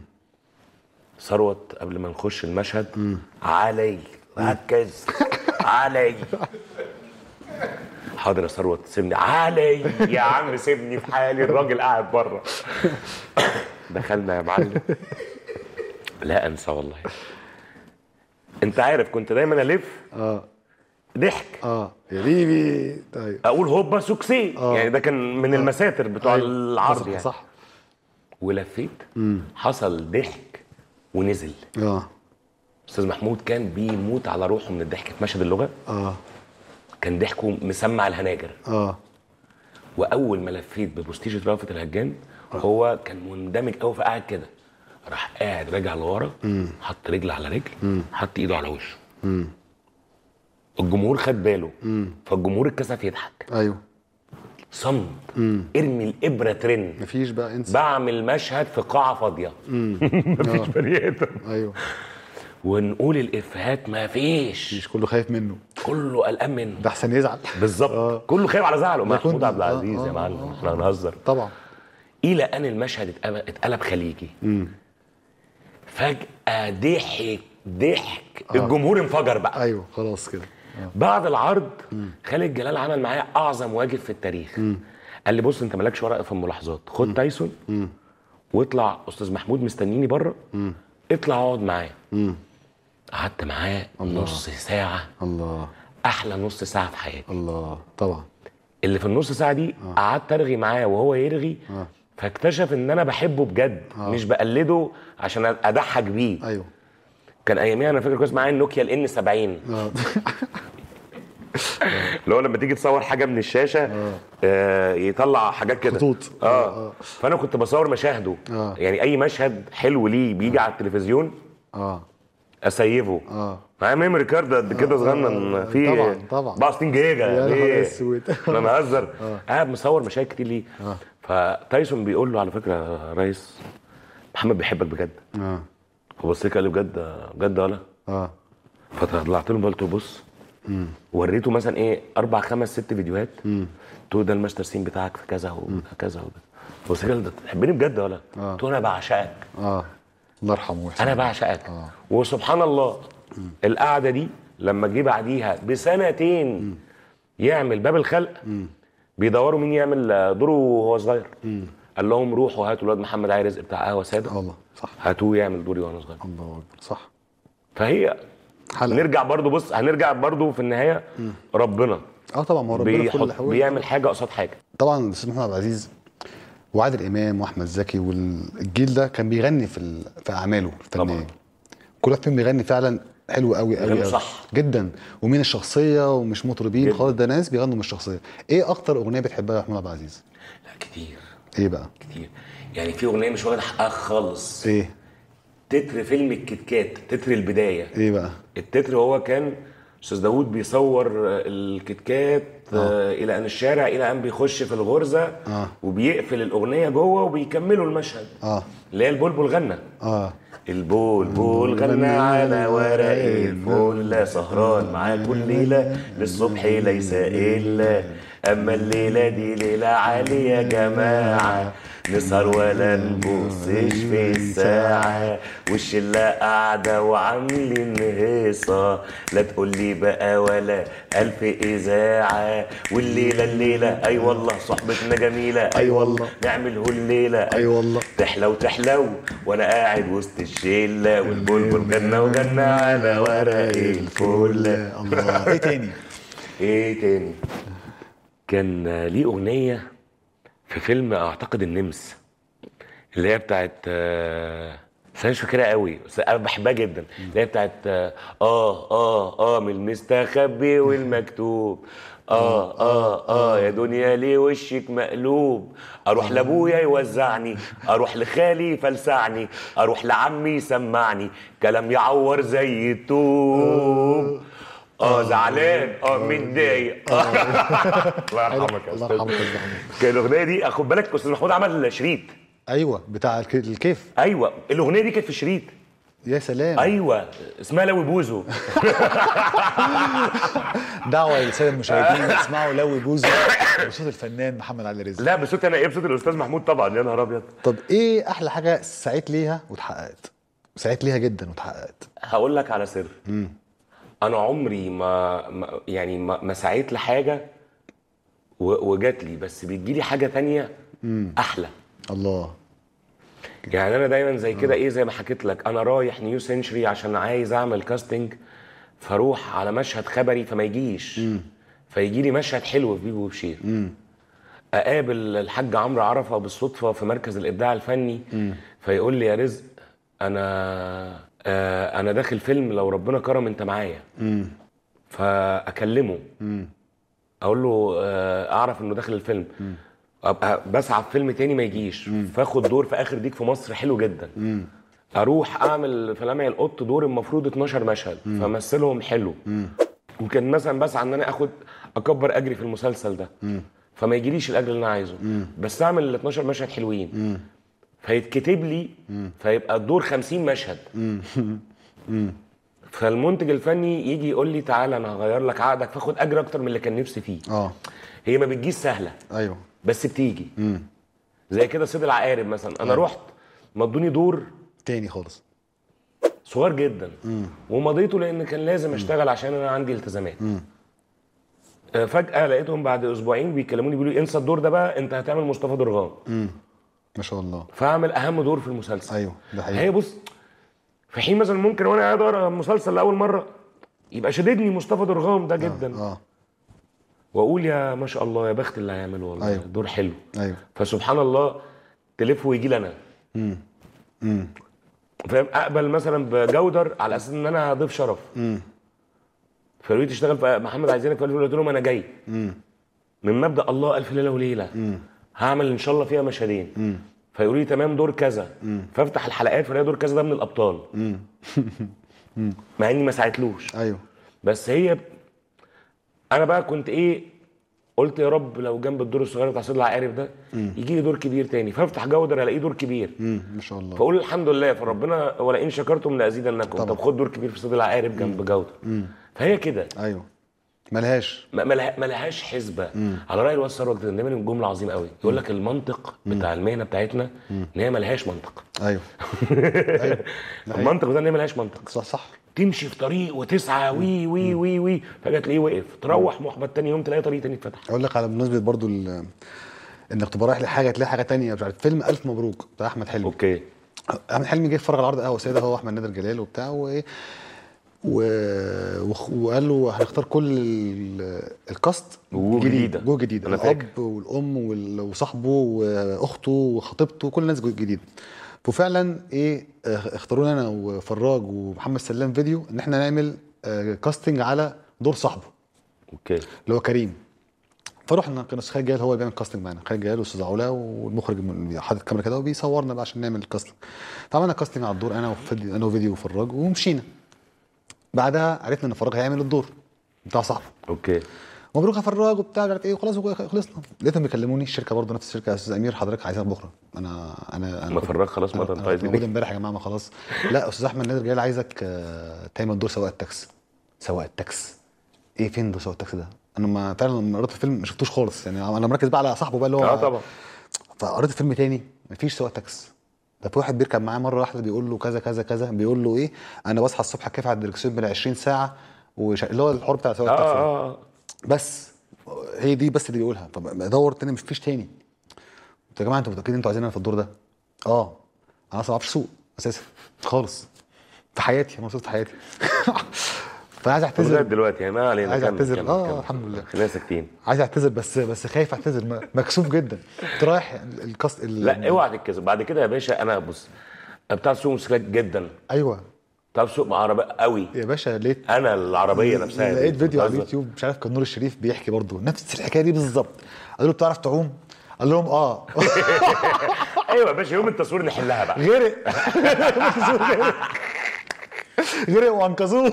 ثروت قبل ما نخش المشهد علي ركز علي حاضر يا ثروت سيبني علي يا عم سيبني في حالي الراجل قاعد بره دخلنا يا معلم لا انسى والله انت عارف كنت دايما الف اه ضحك اه يا بيبي طيب اقول هوبا سوكسي آه. يعني ده كان من المساتر بتوع أيوة. العرض صح يعني صح ولفيت حصل ضحك ونزل اه استاذ محمود كان بيموت على روحه من الضحك في مشهد اللغه اه كان ضحكه مسمع الهناجر اه واول ما لفيت ببوستيجه رافت الهجان هو كان مندمج قوي فقعد كده راح قاعد راجع لورا حط رجل على رجل حط ايده على وشه الجمهور خد باله فالجمهور اتكسف يضحك ايوه صمت ارمي الابره ترن مفيش بقى انسى بعمل مشهد في قاعه فاضيه مفيش بني ادم ايوه ونقول الافيهات مفيش مش كله خايف منه كله قلقان منه ده احسن يزعل بالظبط آه. كله خايف على زعله ده محمود كنت- عبد العزيز آه، يا آه، معلم آه. احنا هنهزر طبعا الى ان المشهد اتقلب, اتقلب خليجي فجاه ضحك ضحك الجمهور انفجر بقى ايوه خلاص كده آه. بعد العرض خالد جلال عمل معايا اعظم واجب في التاريخ قال لي بص انت مالكش ورقه في الملاحظات خد تايسون واطلع استاذ محمود مستنيني بره اطلع اقعد معاه قعدت معاه نص ساعه الله احلى نص ساعه في حياتي الله طبعا اللي في النص ساعه دي قعدت ارغي معاه وهو يرغي فاكتشف ان انا بحبه بجد آه. مش بقلده عشان اضحك بيه ايوه كان اياميها انا فاكر كويس معايا النوكيا الان 70 اه اللي هو لما تيجي تصور حاجه من الشاشه آه يطلع حاجات كده خطوط. اه, آه، آه. فانا كنت بصور مشاهده آه. يعني اي مشهد حلو ليه بيجي على التلفزيون اه اسيفه اه معايا ميموري كارد قد كده صغنن آه، فيه طبعاً، طبعاً. 64 جيجا يا نهار ليه؟ أسود. انا بهزر قاعد مصور مشاهد كتير ليه فتايسون بيقول له على فكره يا ريس محمد بيحبك بجد اه فبص لي قال لي بجد بجد ولا اه فطلعت له قلت له بص وريته مثلا ايه اربع خمس ست فيديوهات قلت له ده الماستر سين بتاعك في كذا وكذا وده بص لي قال ده تحبني بجد ولا آه. قلت له انا بعشقك اه الله يرحمه ويحسن انا بعشقك آه. وسبحان الله القعده دي لما جه بعديها بسنتين يعمل باب الخلق بيدوروا مين يعمل دوره وهو صغير قال لهم روحوا هاتوا الواد محمد علي رزق بتاع قهوه ساده الله صح هاتوه يعمل دوري وانا صغير الله اكبر صح فهي حلقه نرجع برضو بص هنرجع برضو في النهايه ربنا اه طبعا ما هو ربنا في كل بيحط الاحوال بيعمل حاجه قصاد حاجه طبعا الاستاذ محمد عبد العزيز وعادل امام واحمد زكي والجيل ده كان بيغني في ال... في اعماله الفنيه طبعاً. كل واحد فيهم بيغني فعلا حلو قوي قوي بيغنوا قوي. صح. جدا ومين الشخصيه ومش مطربين جداً. خالص ده ناس بيغنوا من الشخصيه ايه اكتر اغنيه بتحبها يا محمد عبد العزيز لا كتير ايه بقى كتير يعني في اغنيه مش واخده حقها خالص ايه تتر فيلم الكتكات تتر البدايه ايه بقى التتر هو كان استاذ داوود بيصور الكتكات آه. الى ان الشارع الى ان بيخش في الغرزه آه. وبيقفل الاغنيه جوه وبيكملوا المشهد اه اللي هي البلبل غنى اه البلبل غنى على ورق الفل سهران معاه كل ليلة للصبح ليس إلا أما الليلة دي ليلة عالية يا جماعة نسهر ولا نبصش في الساعة والشلة قاعدة وعاملين هيصة لا تقولي بقى ولا ألف إذاعة والليلة الليلة أي والله صحبتنا جميلة أي والله نعمله الليلة اي والله تحلو تحلو وانا قاعد وسط الشله والبلبل جنى وجنى على ورق الفل الله ايه تاني ايه تاني كان ليه اغنيه في فيلم اعتقد النمس اللي هي بتاعت آه، بس انا مش فاكرها قوي بس انا بحبها جدا اللي هي بتاعت اه اه اه, آه من المستخبي والمكتوب اه اه اه يا دنيا ليه وشك مقلوب اروح لابويا يوزعني اروح لخالي يفلسعني اروح لعمي يسمعني كلام يعور زي الطوب اه زعلان اه متضايق آه. الله يرحمك يا الله استاذ يرحمه ويرحمه. كان الاغنيه دي خد بالك استاذ محمود عمل شريط ايوه بتاع الك- الكيف ايوه الاغنيه دي كانت في شريط يا سلام ايوه اسمها لوي بوزو دعوه للساده المشاهدين اسمعوا لوي بوزو بصوت الفنان محمد علي رزق لا بصوت انا ايه بصوت الاستاذ محمود طبعا يا نهار ابيض طب ايه احلى حاجه سعيت ليها واتحققت سعيت ليها جدا واتحققت هقول لك على سر انا عمري ما, ما يعني ما, ما سعيت لحاجه و- وجات لي بس بتجي لي حاجه تانية احلى الله يعني انا دايما زي كده ايه زي ما حكيت لك انا رايح نيو سنشري عشان عايز اعمل كاستنج فاروح على مشهد خبري فما يجيش فيجي لي مشهد حلو في بيبو وبشير اقابل الحاج عمرو عرفه بالصدفه في مركز الابداع الفني فيقول لي يا رزق انا آه انا داخل فيلم لو ربنا كرم انت معايا فاكلمه اقول له آه اعرف انه داخل الفيلم ابقى بسعى في فيلم تاني ما يجيش فاخد دور في اخر ديك في مصر حلو جدا اروح اعمل في لمع القط دور المفروض 12 مشهد فامثلهم حلو وكان مثلا بسعى ان انا اخد اكبر اجري في المسلسل ده فما يجيليش الاجر اللي انا عايزه بس اعمل ال 12 مشهد حلوين فيتكتب لي فيبقى الدور 50 مشهد فالمنتج الفني يجي يقول لي تعالى انا هغير لك عقدك فاخد اجر اكتر من اللي كان نفسي فيه اه هي ما بتجيش سهله ايوه بس بتيجي زي كده صيد العقارب مثلا انا رحت مضوني دور تاني خالص صغير جدا ومضيته لان كان لازم اشتغل عشان انا عندي التزامات آه، فجاه لقيتهم بعد اسبوعين بيكلموني بيقولوا لي انسى الدور ده بقى انت هتعمل مصطفى درغام ما شاء الله فاعمل اهم دور في المسلسل ايوه ده حقيقي هي بص في حين مثلا ممكن وانا قاعد اقرا مسلسل لاول مره يبقى شددني مصطفى درغام ده جدا اه واقول يا ما شاء الله يا بخت اللي هيعمله والله أيوة. دور حلو ايوه فسبحان الله تلف ويجي لي انا فاهم اقبل مثلا بجودر على اساس ان انا ضيف شرف فيقولوا لي تشتغل في محمد عايزينك في ألف ليلة. قلت لهم انا جاي من مبدا الله الف ليله وليله هعمل ان شاء الله فيها مشهدين فيقولوا لي تمام دور كذا فافتح الحلقات فلاقي دور كذا ده من الابطال مع اني ما ساعدتلوش ايوه بس هي انا بقى كنت ايه قلت يا رب لو جنب الدور الصغير بتاع صيد العقارب ده يجي لي دور كبير تاني فافتح جودر الاقيه دور كبير امم ما شاء الله فاقول الحمد لله فربنا ولئن شكرتم لازيدنكم طبعا. طب خد دور كبير في صيد العقارب جنب جودر فهي كده ايوه ملهاش ما ما لها- ما لهاش حسبه على راي الواد ثروت كده دايما الجمله عظيمه قوي يقول لك المنطق بتاع المهنه بتاعتنا ان هي ما لهاش منطق ايوه ايوه المنطق ده ان هي ما لهاش منطق صح صح تمشي في طريق وتسعى وي وي وي وي فجاه تلاقيه وقف تروح محبط تاني يوم تلاقي طريق تاني اتفتح اقول لك على بمناسبه برضو ال- انك تبقى رايح لحاجه تلاقي حاجه تانية مش عارف فيلم الف مبروك بتاع احمد حلمي اوكي احمد حلمي جه يتفرج على عرض قهوه سيده هو احمد نادر جلال وبتاع وايه و... وخ- وقال له هنختار كل ال- الكاست وجوه جديد- جديدة. جوه جديد أنا الاب فاكر. والام وال- وصاحبه واخته وخطيبته كل الناس جوه جديد وفعلا ايه اه، اختارونا انا وفراج ومحمد سلام فيديو ان احنا نعمل اه، كاستنج على دور صاحبه اوكي اللي هو كريم فرحنا كان استاذ خالد جلال هو اللي بيعمل كاستنج معانا خالد جلال واستاذ علا والمخرج من- حاطط الكاميرا كده وبيصورنا بقى عشان نعمل الكاستنج فعملنا كاستنج على الدور انا وفيديو انا وفيديو وفراج ومشينا بعدها عرفنا ان فراج هيعمل الدور بتاع صاحبه اوكي مبروك يا فراج وبتاع مش عارف ايه وخلاص خلصنا لقيتهم بيكلموني الشركه برضه نفس الشركه يا استاذ امير حضرتك عايزك بكره انا انا انا ما كنت- فراج خلاص مات أنا- انت أنا عايز كنت موجود ايه امبارح يا جماعه ما خلاص لا استاذ احمد نادر جاي عايزك آه، تعمل دور سواق التاكسي سواق التاكسي ايه فين دور سواق التاكسي ده انا ما فعلا لما قريت الفيلم ما شفتوش خالص يعني انا مركز بقى على صاحبه بقى اللي هو اه طبعا فقريت الفيلم تاني مفيش سواق تاكسي ده في واحد بيركب معاه مره واحده بيقول له كذا كذا كذا بيقول له ايه انا بصحى الصبح كيف على الدركسيون بين 20 ساعه وش... اللي هو الحوار بتاع سواق اه التاكسي ده. اه اه بس هي دي بس اللي بيقولها طب ادور تاني مفيش تاني قلت يا جماعه انتوا متاكدين انتوا عايزين انا في الدور ده اه انا اصلا ما بعرفش اسوق اساسا خالص في حياتي انا مبسوط في حياتي فانا عايز طب لغايه اعتذر دلوقتي يعني ما علينا عايز كمل، اعتذر كمل، اه كمل. الحمد لله خلينا ساكتين عايز اعتذر بس بس خايف اعتذر م- مكسوف جدا كنت رايح الكاست ال... لا اوعى تتكسب بعد كده يا باشا انا بص أنا بتاع سوق موتوسيكلات جدا ايوه بتاع سوق عربيه قوي يا باشا لقيت انا العربيه نفسها يا لقيت باشا، فيديو على بتهزر. اليوتيوب مش عارف كان نور الشريف بيحكي برضه نفس الحكايه دي بالظبط قالوا له بتعرف تعوم قال لهم اه ايوه يا باشا يوم التصوير نحلها بقى غرق غرق وانقذوه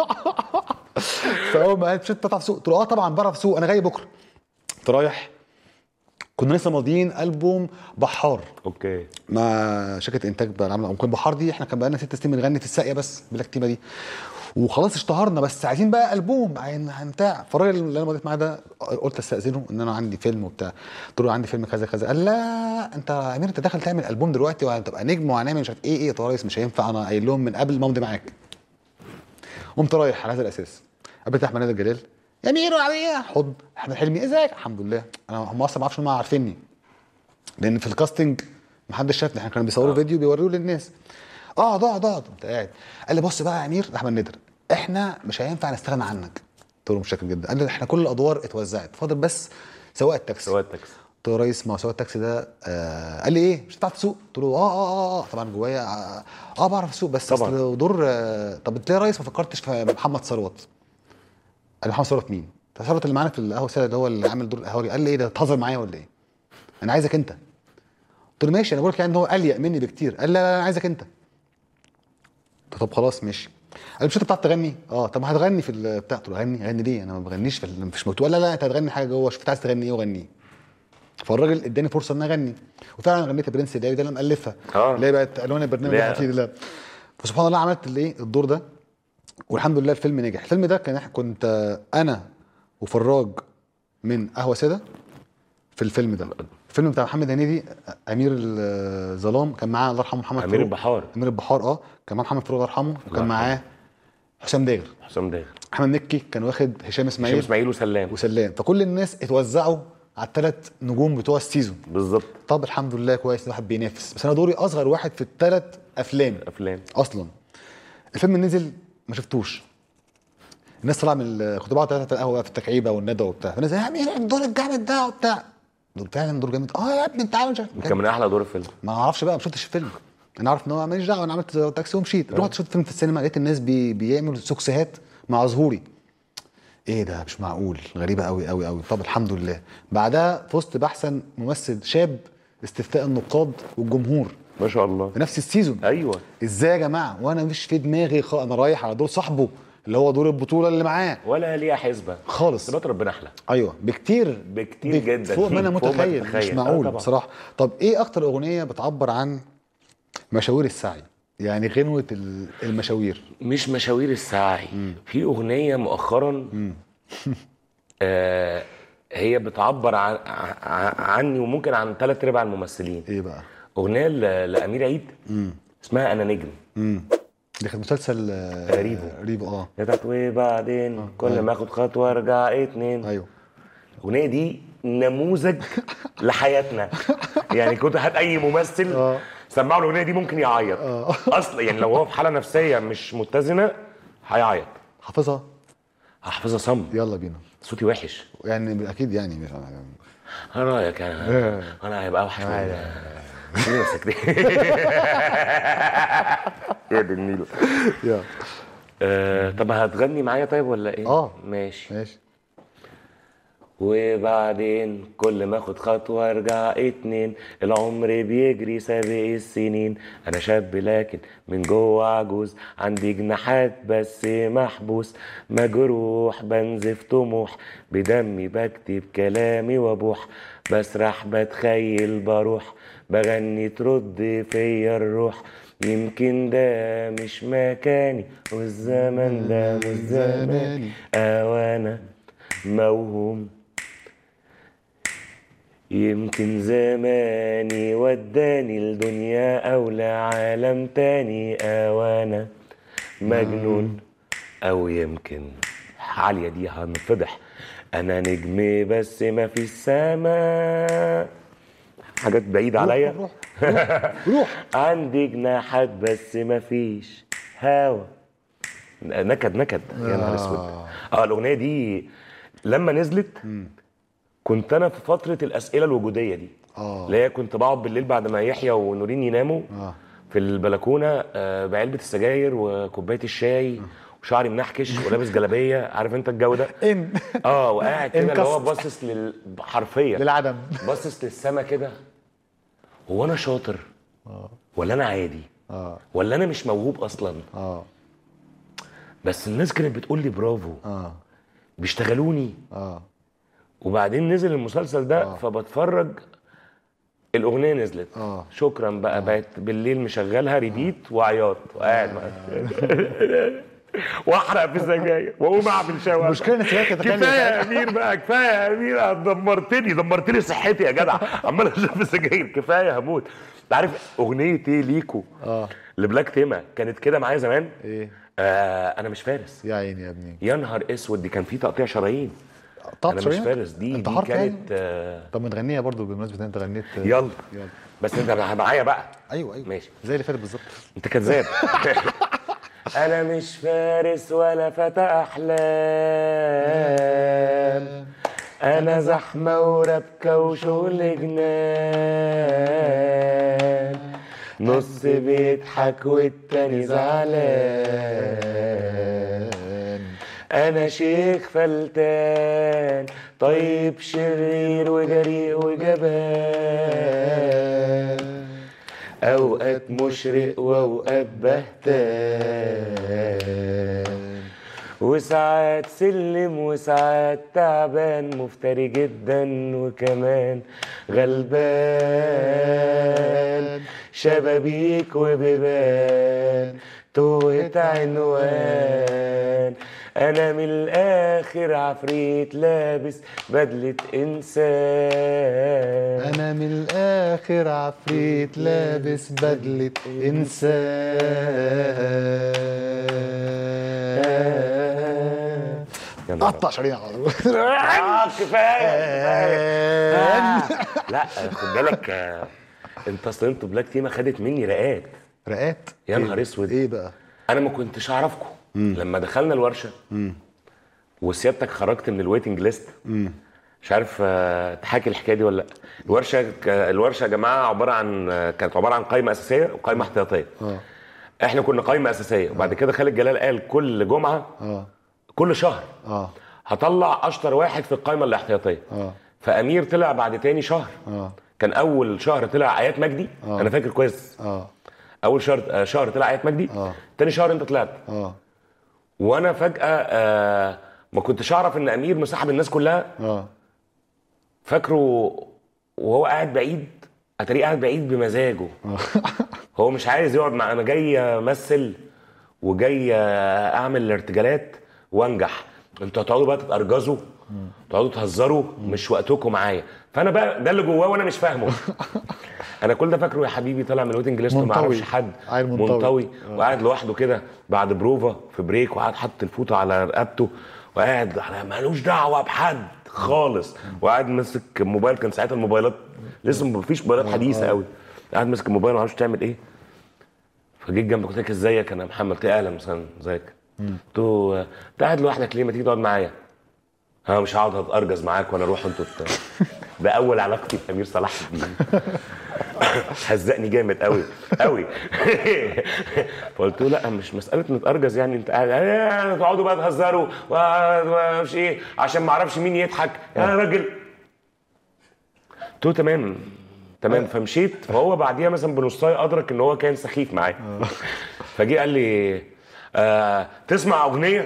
فاول ما قالت مش انت بتعرف تسوق قلت له اه طبعا بعرف اسوق انا جاي بكره كنت رايح كنا لسه ماضيين البوم بحار اوكي مع شركه انتاج بقى عامله ممكن بحار دي احنا كان بقالنا ست سنين بنغني في الساقيه بس بالاكتيبه دي وخلاص اشتهرنا بس عايزين بقى البوم عايزين عن بتاع فالراجل اللي انا مضيت معاه ده قلت استاذنه ان انا عندي فيلم وبتاع قلت له عندي فيلم كذا كذا قال لا انت يا امير انت داخل تعمل البوم دلوقتي وهتبقى نجم وهنعمل مش عارف ايه ايه يا ريس مش هينفع انا قايل لهم من قبل ما امضي معاك قمت رايح على هذا الاساس قابلت احمد نادر جلال يا امير وعلى ايه حضن احمد حلمي ازيك الحمد لله انا هم اصلا ما اعرفش ان هم عارفيني لان في الكاستنج محدش شافني احنا كانوا بيصوروا فيديو بيوروه للناس اقعد اقعد اقعد قمت قاعد قال لي بص بقى يا امير ده احمد نادر احنا مش هينفع نستغنى عنك قلت له متشكر جدا قال لي احنا كل الادوار اتوزعت فاضل بس سواق التاكسي سواق التاكسي قلت له يا ريس ما هو سواق التاكسي ده آه قال لي ايه مش هتعرف تسوق قلت له اه اه اه, آه. طبعا جوايا اه, آه بعرف اسوق بس طبعاً. أصل دور آه طب انت ليه يا ريس ما فكرتش في محمد ثروت قال لي محمد ثروت مين؟ ده ثروت اللي معانا في القهوه السادة اللي هو اللي عامل دور القهوجي قال لي ايه ده تهزر معايا ولا ايه؟ انا عايزك انت قلت له ماشي انا بقول لك يعني ان هو اليق مني بكتير قال لا لا انا عايزك انت قلت له طب خلاص ماشي قال لي مش انت بتعرف تغني؟ اه طب ما هتغني في البتاع قلت له غني غني ليه؟ انا ما بغنيش في ال- مش مكتوب لا لا انت هتغني حاجه جوه شوف انت عايز تغني ايه وغنيه فالراجل اداني فرصه ان انا اغني وفعلا غنيت برنس داوي ده اللي انا مالفها آه. اللي هي بقت الوان البرنامج اللي هي- اللي احنا فيه ده فسبحان الله عملت الايه الدور ده والحمد لله الفيلم نجح الفيلم ده كان إح- كنت آه، انا وفراج من قهوه ساده في الفيلم ده الفيلم بتاع محمد هنيدي آه، امير الظلام كان معاه الله يرحمه محمد امير فاروق. البحار امير البحار اه كان معاه محمد فاروق الله يرحمه وكان يرحمه. معاه حسام داغر حسام داغر احمد مكي كان واخد هشام هشام اسماعيل اسماعيل وسلام وسلام فكل الناس اتوزعوا على الثلاث نجوم بتوع السيزون بالظبط طب الحمد لله كويس الواحد بينافس بس انا دوري اصغر واحد في الثلاث افلام افلام اصلا الفيلم نزل ما شفتوش الناس طالعه من ال- كنت بقعد ثلاثه في القهوه بقى في التكعيبه والندى وبتاع فالناس يا امير الدور الجامد ده وبتاع دول فعلا دور جامد اه يا ابني انت عامل مش عارف- كان من احلى دور الفيلم ما اعرفش بقى ما شفتش الفيلم انا عارف ان هو ماليش دعوه انا عملت تاكسي ومشيت رحت شفت فيلم في السينما لقيت الناس بي... بيعملوا سوكسيهات مع ظهوري ايه ده مش معقول غريبه قوي قوي قوي طب الحمد لله بعدها فزت باحسن ممثل شاب استفتاء النقاد والجمهور ما شاء الله في نفس السيزون ايوه ازاي يا جماعه وانا مش في دماغي خ... انا رايح على دور صاحبه اللي هو دور البطوله اللي معاه ولا ليها حسبه خالص صفات ربنا احلى ايوه بكتير بكتير جدا. فوق ما انا فوق ما متخيل مش تتخيل. آه معقول طبعا. بصراحه طب ايه اكتر اغنيه بتعبر عن مشاوير السعي يعني غنوه ال- المشاوير مش مشاوير السعي في اغنيه مؤخرا آه هي بتعبر عن ع- عني وممكن عن ثلاث ارباع الممثلين ايه بقى اغنيه ل- لامير عيد اسمها انا نجم امم دي كانت مسلسل آه، ريفو. ريفو اه بتاعت وبعدين كل ما اخد خطوه ارجع اتنين ايوه الاغنيه دي نموذج لحياتنا يعني كنت هات اي ممثل آه. سمعه الاغنيه دي ممكن يعيط اصلا يعني لو هو في حاله نفسيه مش متزنه هيعيط حافظها هحفظها صم يلا بينا صوتي وحش يعني اكيد يعني مش ايه رايك انا انا هيبقى اوحش من مين مسك دي يا دي النيل يلا آه، طب هتغني معايا طيب ولا ايه؟ آه. ماشي ماشي وبعدين كل ما اخد خطوة ارجع اتنين العمر بيجري سابق السنين انا شاب لكن من جوه عجوز عندي جناحات بس محبوس مجروح بنزف طموح بدمي بكتب كلامي وابوح بسرح بتخيل بروح بغني ترد فيا الروح يمكن ده مش مكاني والزمن ده مش زماني أوانا موهوم يمكن زماني وداني لدنيا أو لعالم تاني أوانا مجنون أو يمكن عالية دي هنفضح أنا نجم بس ما في السما حاجات بعيدة عليا روح روح روح عندي جناحات بس ما فيش هوا نكد نكد يا نهار اسود اه الاغنيه دي لما نزلت كنت انا في فتره الاسئله الوجوديه دي آه. اللي هي كنت بقعد بالليل بعد ما يحيى ونورين يناموا آه. في البلكونه آه، بعلبه السجاير وكوبايه الشاي وشعري منحكش ولابس جلابيه عارف انت الجو ده ان اه وقاعد كده اللي هو انكسر. باصص لل... حرفيا للعدم باصص للسما كده هو انا شاطر ولا انا عادي اه ولا انا مش موهوب اصلا اه بس الناس كانت بتقول لي برافو اه بيشتغلوني اه وبعدين نزل المسلسل ده فبتفرج الاغنيه نزلت آه. شكرا بقى بقت بالليل مشغلها ريبيت وعياط وقاعد معاك واحرق في سجاير واقوم اعمل شاور المشكلة إن سجاير كانت غالية كفايه يا ساعتها. امير بقى كفايه يا امير دمرتني دمرتني صحتي يا جدع عمال اشرب في سجاير كفايه هموت انت عارف اغنيه ايه ليكو اه لبلاك تيما كانت كده معايا زمان ايه آه انا مش فارس يا عيني يا ابني يا نهار اسود دي كان في تقطيع شرايين طب انا مش شرايينك؟ فارس دي انت دي حر يعني كانت آه طب ما تغنيها برضو بمناسبه ان انت غنيت آه، يلا يلا بس انت معايا بقى ايوه ايوه ماشي. زي اللي فاتت بالظبط انت كذاب انا مش فارس ولا فتى احلام انا زحمه وربكه وشغل جنان نص بيضحك والتاني زعلان انا شيخ فلتان طيب شرير وجريء وجبان اوقات مشرق واوقات بهتان وساعات سلم وساعات تعبان مفتري جدا وكمان غلبان شبابيك وبيبان توهت عنوان انا من الاخر عفريت لابس بدلة انسان انا من الاخر عفريت لابس بدله انسان يا نهار قطع شرايين على طول آه كفايه كفايه آه. لا خد بالك آه، انت اصل انتوا بلاك تيما خدت مني رقات رقات يا إيه نهار بقى؟ اسود. ايه بقى انا ما كنتش اعرفكم لما دخلنا الورشه وسيادتك خرجت من الويتنج ليست مش عارف آه، تحكي الحكايه دي ولا لا الورشه ك- الورشه يا جماعه عباره عن آه، كانت عباره عن قائمه اساسيه وقائمه احتياطيه اه احنا كنا قائمه اساسيه وبعد كده خالد جلال قال كل جمعه اه كل شهر اه هطلع اشطر واحد في القائمه الاحتياطيه اه فامير طلع بعد تاني شهر اه كان اول شهر طلع ايات مجدي آه. انا فاكر كويس اه اول شهر آه، شهر طلع ايات مجدي آه. تاني شهر انت طلعت اه وانا فجاه آه ما كنتش اعرف ان امير مصاحب الناس كلها اه فاكره وهو قاعد بعيد اتاريه قاعد بعيد بمزاجه هو مش عايز يقعد مع انا جاي امثل وجاي اعمل الارتجالات وانجح انتوا هتقعدوا بقى تتارجزوا تقعدوا تهزروا مش وقتكم معايا فانا بقى ده اللي جواه وانا مش فاهمه انا كل ده فاكره يا حبيبي طالع من الويتنج ليست وما منطوي. اعرفش حد عيل منطوي. منطوي وقاعد لوحده كده بعد بروفا في بريك وقاعد حاطط الفوطه على رقبته وقاعد على مالوش دعوه بحد خالص وقاعد ماسك موبايل كان ساعتها الموبايلات لسه ما فيش موبايلات حديثه قوي قاعد ماسك الموبايل ما اعرفش تعمل ايه فجيت جنبك قلت لك ازيك انا محمد قلت له اهلا مثلا ازيك قلت له انت قاعد لوحدك ليه ما تيجي تقعد معايا انا مش هقعد اتارجز معاك وانا اروح انتوا ت- ده اول علاقتي بامير صلاح الدين هزقني جامد قوي قوي فقلت له لا مش مساله نتارجز يعني انت قاعد آه، تقعدوا بقى تهزروا ومش ايه عشان ما اعرفش مين يضحك يا راجل قلت له تمام تمام فمشيت فهو بعديها مثلا بنصايه ادرك ان هو كان سخيف معايا فجه قال لي آه تسمع اغنيه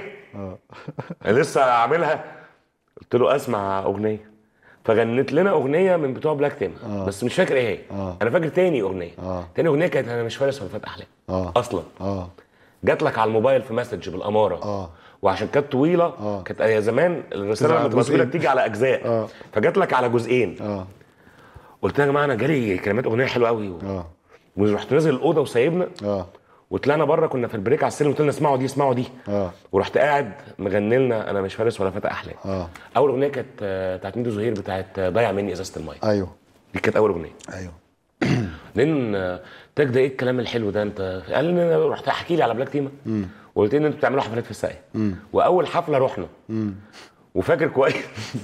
لسه عاملها قلت له اسمع اغنيه فغنت لنا اغنيه من بتوع بلاك تيم بس مش فاكر ايه هي آه. انا فاكر تاني اغنيه آه. تاني اغنيه كانت انا مش فارس ولا فات احلام اه اصلا اه جات لك على الموبايل في مسج بالاماره آه. وعشان كانت طويله آه. كانت يا زمان الرساله تبقى لما تبقى طويله جزئين. بتيجي على اجزاء آه. فجات لك على جزئين اه قلت لها يا جماعه انا جالي كلمات اغنيه حلوه قوي اه ورحت نازل الاوضه وسايبنا اه وطلعنا بره كنا في البريك على السلم قلت لنا اسمعوا دي اسمعوا دي اه ورحت قاعد مغني لنا انا مش فارس ولا فتى احلام اه اول اغنيه كانت آه، بتاعت ميدو زهير بتاعت آه، ضيع مني ازازه الميه ايوه دي كانت اول اغنيه ايوه لان آه، تاج ده ايه الكلام الحلو ده انت قال لي انا رحت احكي لي على بلاك تيما وقلت لي ان انتوا بتعملوا حفلات في الساقيه واول حفله رحنا وفاكر كويس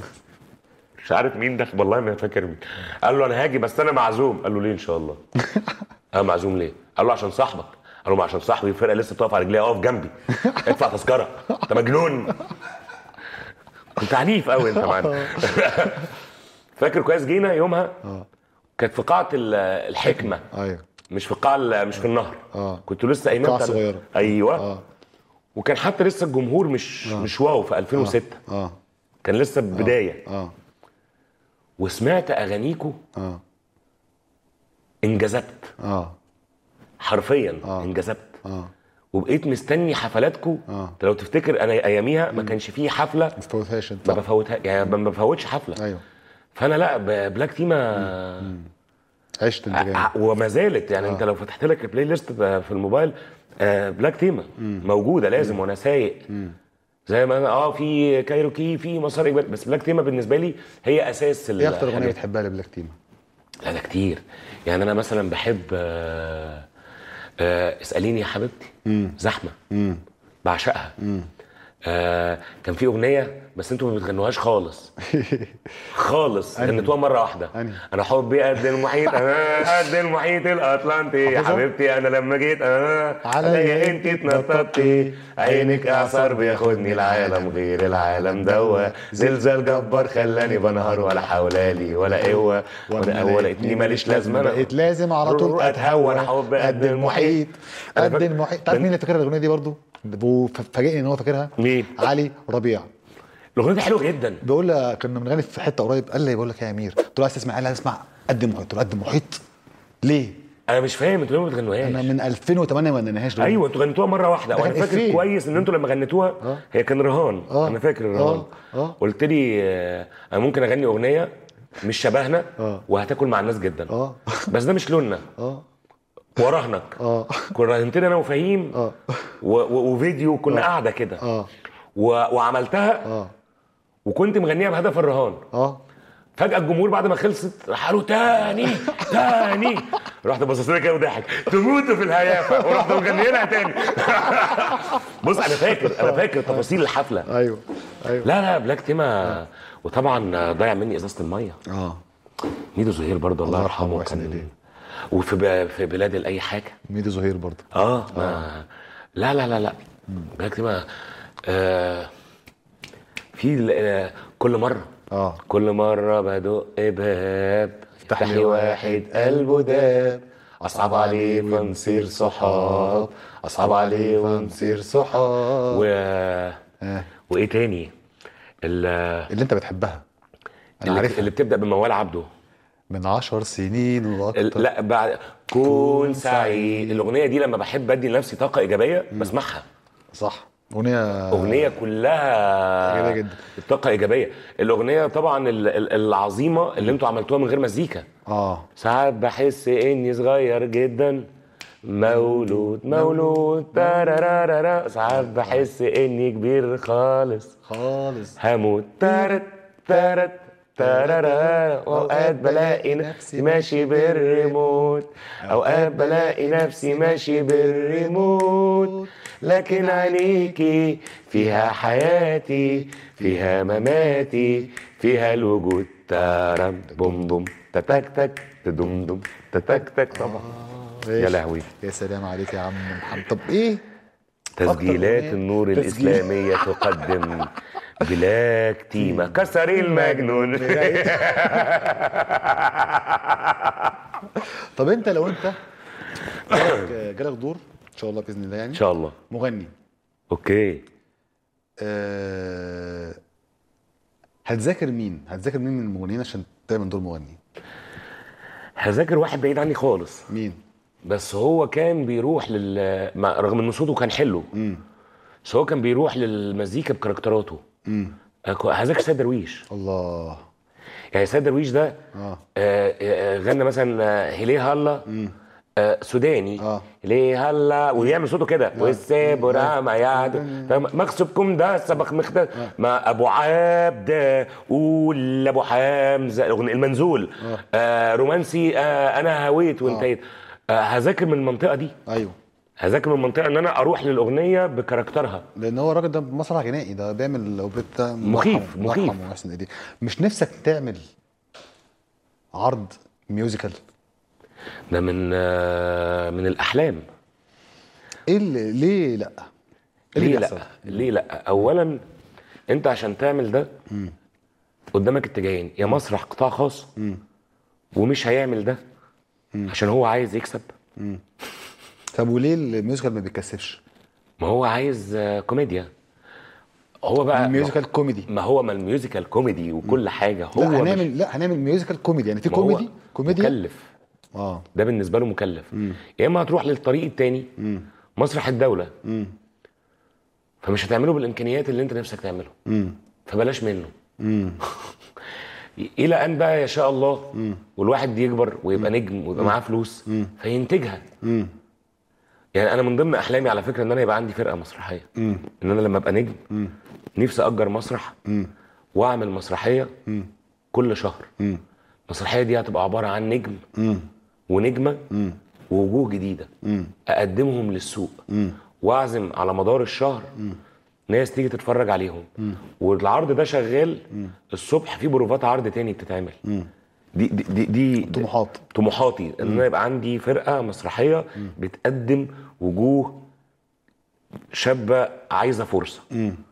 مش عارف مين ده والله ما فاكر مين قال له انا هاجي بس انا معزوم قال له ليه ان شاء الله انا معزوم ليه قال له عشان صاحبك قال له ما عشان صاحبي الفرقه لسه بتقف على رجليها اقف جنبي ادفع تذكره انت مجنون كنت عنيف قوي انت معانا فاكر كويس جينا يومها اه كانت في قاعه ال- الحكمه ايوه مش في قاع ال- مش في النهر آه. كنت لسه قايمين قاعة بتاع- صغيرة. ايوه اه وكان حتى لسه الجمهور مش مش واو في 2006 اه كان لسه بدايه اه وسمعت اغانيكو اه انجذبت اه حرفيا آه. انجذبت اه وبقيت مستني حفلاتكو آه. انت لو تفتكر انا اياميها ما كانش فيه حفله ما تفوتهاش انت ما بفوتها يعني ما بفوتش حفله ايوه فانا لا ب- بلاك تيما عشت انت جامد ع- وما زالت يعني انت لو فتحت لك البلاي ليست ب- في الموبايل آه، بلاك تيما موجوده لازم وانا سايق زي ما انا اه في كايروكي في مسار اجباري بس بلاك تيما بالنسبه لي هي اساس ايه اكتر اغنيه الحاجات. بتحبها لبلاك تيما؟ لا ده كتير يعني انا مثلا بحب آه آه اساليني يا حبيبتي زحمه امم بعشقها آه كان في اغنيه بس انتوا ما بتغنوهاش خالص خالص غنيتوها مره واحده أنهي؟ انا حبي قد المحيط انا قد المحيط الاطلنطي يا حافظها؟ حبيبتي انا لما جيت انا عليا عليا انت انت اتنططتي عينك اعصار بياخدني العالم غير العالم دوا زلزال جبار خلاني بنهار ولا حولالي ولا قوه ولا ولا لقيتني ماليش لازمه انا بقيت لازم على طول اتهور حب قد المحيط أنا قد فاكر- المحيط تعرف مين اللي فاكر الاغنيه دي برضو وفاجئني ان هو فاكرها مين؟ علي ربيع الاغنيه دي حلوه جدا بيقول لي كنا بنغني في حته قريب قال لي بقول لك إيه يا امير قلت له عايز تسمع قال لي عايز اسمع قد المحيط قلت له قد المحيط ليه؟ انا مش فاهم انتوا ليه ما بتغنوهاش انا من 2008 ما غنيناش دول ايوه انتوا غنيتوها مره واحده ده وانا كان فاكر إفيه. كويس ان انتوا لما غنيتوها هي كان رهان آه. انا فاكر الرهان آه. آه. قلت لي آه، انا ممكن اغني اغنيه مش شبهنا آه. وهتاكل مع الناس جدا اه بس ده مش لوننا اه وراهنك اه كنا راهنتني انا وفهيم اه و- و- وفيديو كنا قاعده كده اه و- وعملتها اه وكنت مغنيها بهدف الرهان اه فجاه الجمهور بعد ما خلصت راح قالوا تاني تاني رحت بصيت لها كده وضحك تموتوا في الهيافه ورحت مغنيينها تاني بص انا فاكر انا فاكر تفاصيل الحفله ايوه ايوه لا لا بلاك تيما وطبعا ضيع مني ازازه الميه اه ميدو زهير برضه الله الله يرحمه يرحمه ويحسن كان إليه. وفي ب- في بلاد الاي حاجه ميدو زهير برضه اه ما لا لا لا لا بلاك تيما آه في ال- آه، كل مره اه كل مرة بدق باب افتح يفتح لي لي واحد واحد قلبه داب أصعب عليه فنصير صحاب أصعب عليه ونصير صحاب و... آه. وإيه تاني ال... اللي انت بتحبها انا اللي, عارفها اللي بتبدأ بموال عبده من عشر سنين ال... واكتر لا بعد كون سعيد الأغنية دي لما بحب أدي لنفسي طاقة إيجابية بسمعها صح اغنيه أغنية كلها إيجابية جدا. طاقة إيجابية الأغنية طبعا ال- ال- العظيمة اللي انتوا عملتوها من غير مزيكا اه ساعات بحس اني صغير جدا مولود مولود تارارارا ساعات بحس اني كبير خالص خالص هموت تارت تارت تارارارا واوقات بلاقي نفسي ماشي بالريموت اوقات بلاقي نفسي ماشي بالريموت لكن عينيكي فيها حياتي فيها مماتي فيها الوجود تارم بوم بوم تتك تك تدم دم تتك تك طبعا يا لهوي يا سلام عليك يا عم محمد طب ايه تسجيلات أغنية النور تسجيل. الإسلامية تقدم بلاك تيما كسري المجنون طب انت لو انت جالك جالك دور ان شاء الله باذن الله يعني إن شاء الله مغني أوكي أه... هتذاكر مين هتذاكر مين من المغنيين عشان تعمل دور مغني هذاكر واحد بعيد عني خالص مين بس هو كان بيروح لل مع- رغم ان صوته كان حلو امم بس هو كان بيروح للمزيكا بكاركتراته امم أكو- هذاكر سيد درويش الله يعني سيد درويش ده اه آه، آه، غنى مثلا آه، هليه هلا آه، سوداني آه. ليه هلا ويعمل صوته كده والسابورا ما يعد فاهم؟ مكسبكم ده سبق مختار ما ابو عبد قول ابو حمزه الأغنية- المنزول آه رومانسي آه انا هويت وانتهيت آه هذاكر من المنطقه دي ايوه هذاكر من المنطقه ان انا اروح للاغنيه بكاركترها لان هو الراجل ده مسرح غنائي ده بيعمل لو بت مخيف، الله مخيف. يرحمه ويحسن ايديه مش نفسك تعمل عرض ميوزيكال ده من آه من الاحلام ايه اللي ليه لا ايه اللي ليه بيحصل؟ لا ليه لا اولا انت عشان تعمل ده قدامك اتجاهين يا مسرح قطاع خاص ومش هيعمل ده عشان هو عايز يكسب طب وليه الميوزيكال ما بيكسبش ما هو عايز آه، كوميديا هو بقى الميوزيكال كوميدي ما هو ما الميوزيكال كوميدي وكل حاجه هو لا مش- هنعمل لا هنعمل ميوزيكال كوميدي يعني في ما هو كوميدي كوميديا مكلف اه ده بالنسبه له مكلف يا اما هتروح للطريق التاني مسرح الدوله فمش هتعمله بالامكانيات اللي انت نفسك تعمله فبلاش منه الى ان بقى يشاء الله والواحد يكبر ويبقى نجم ويبقى معاه فلوس فينتجها يعني انا من ضمن احلامي على فكره ان انا يبقى عندي فرقه مسرحيه ان انا لما ابقى نجم نفسي اجر مسرح واعمل مسرحيه كل شهر المسرحيه دي هتبقى عباره عن نجم ونجمه ووجوه جديده اقدمهم للسوق واعزم على مدار الشهر ناس تيجي تتفرج عليهم والعرض ده شغال الصبح في بروفات عرض تاني بتتعمل دي دي دي, دي طموحات. طموحاتي ان انا يبقى عندي فرقه مسرحيه بتقدم وجوه شابه عايزه فرصه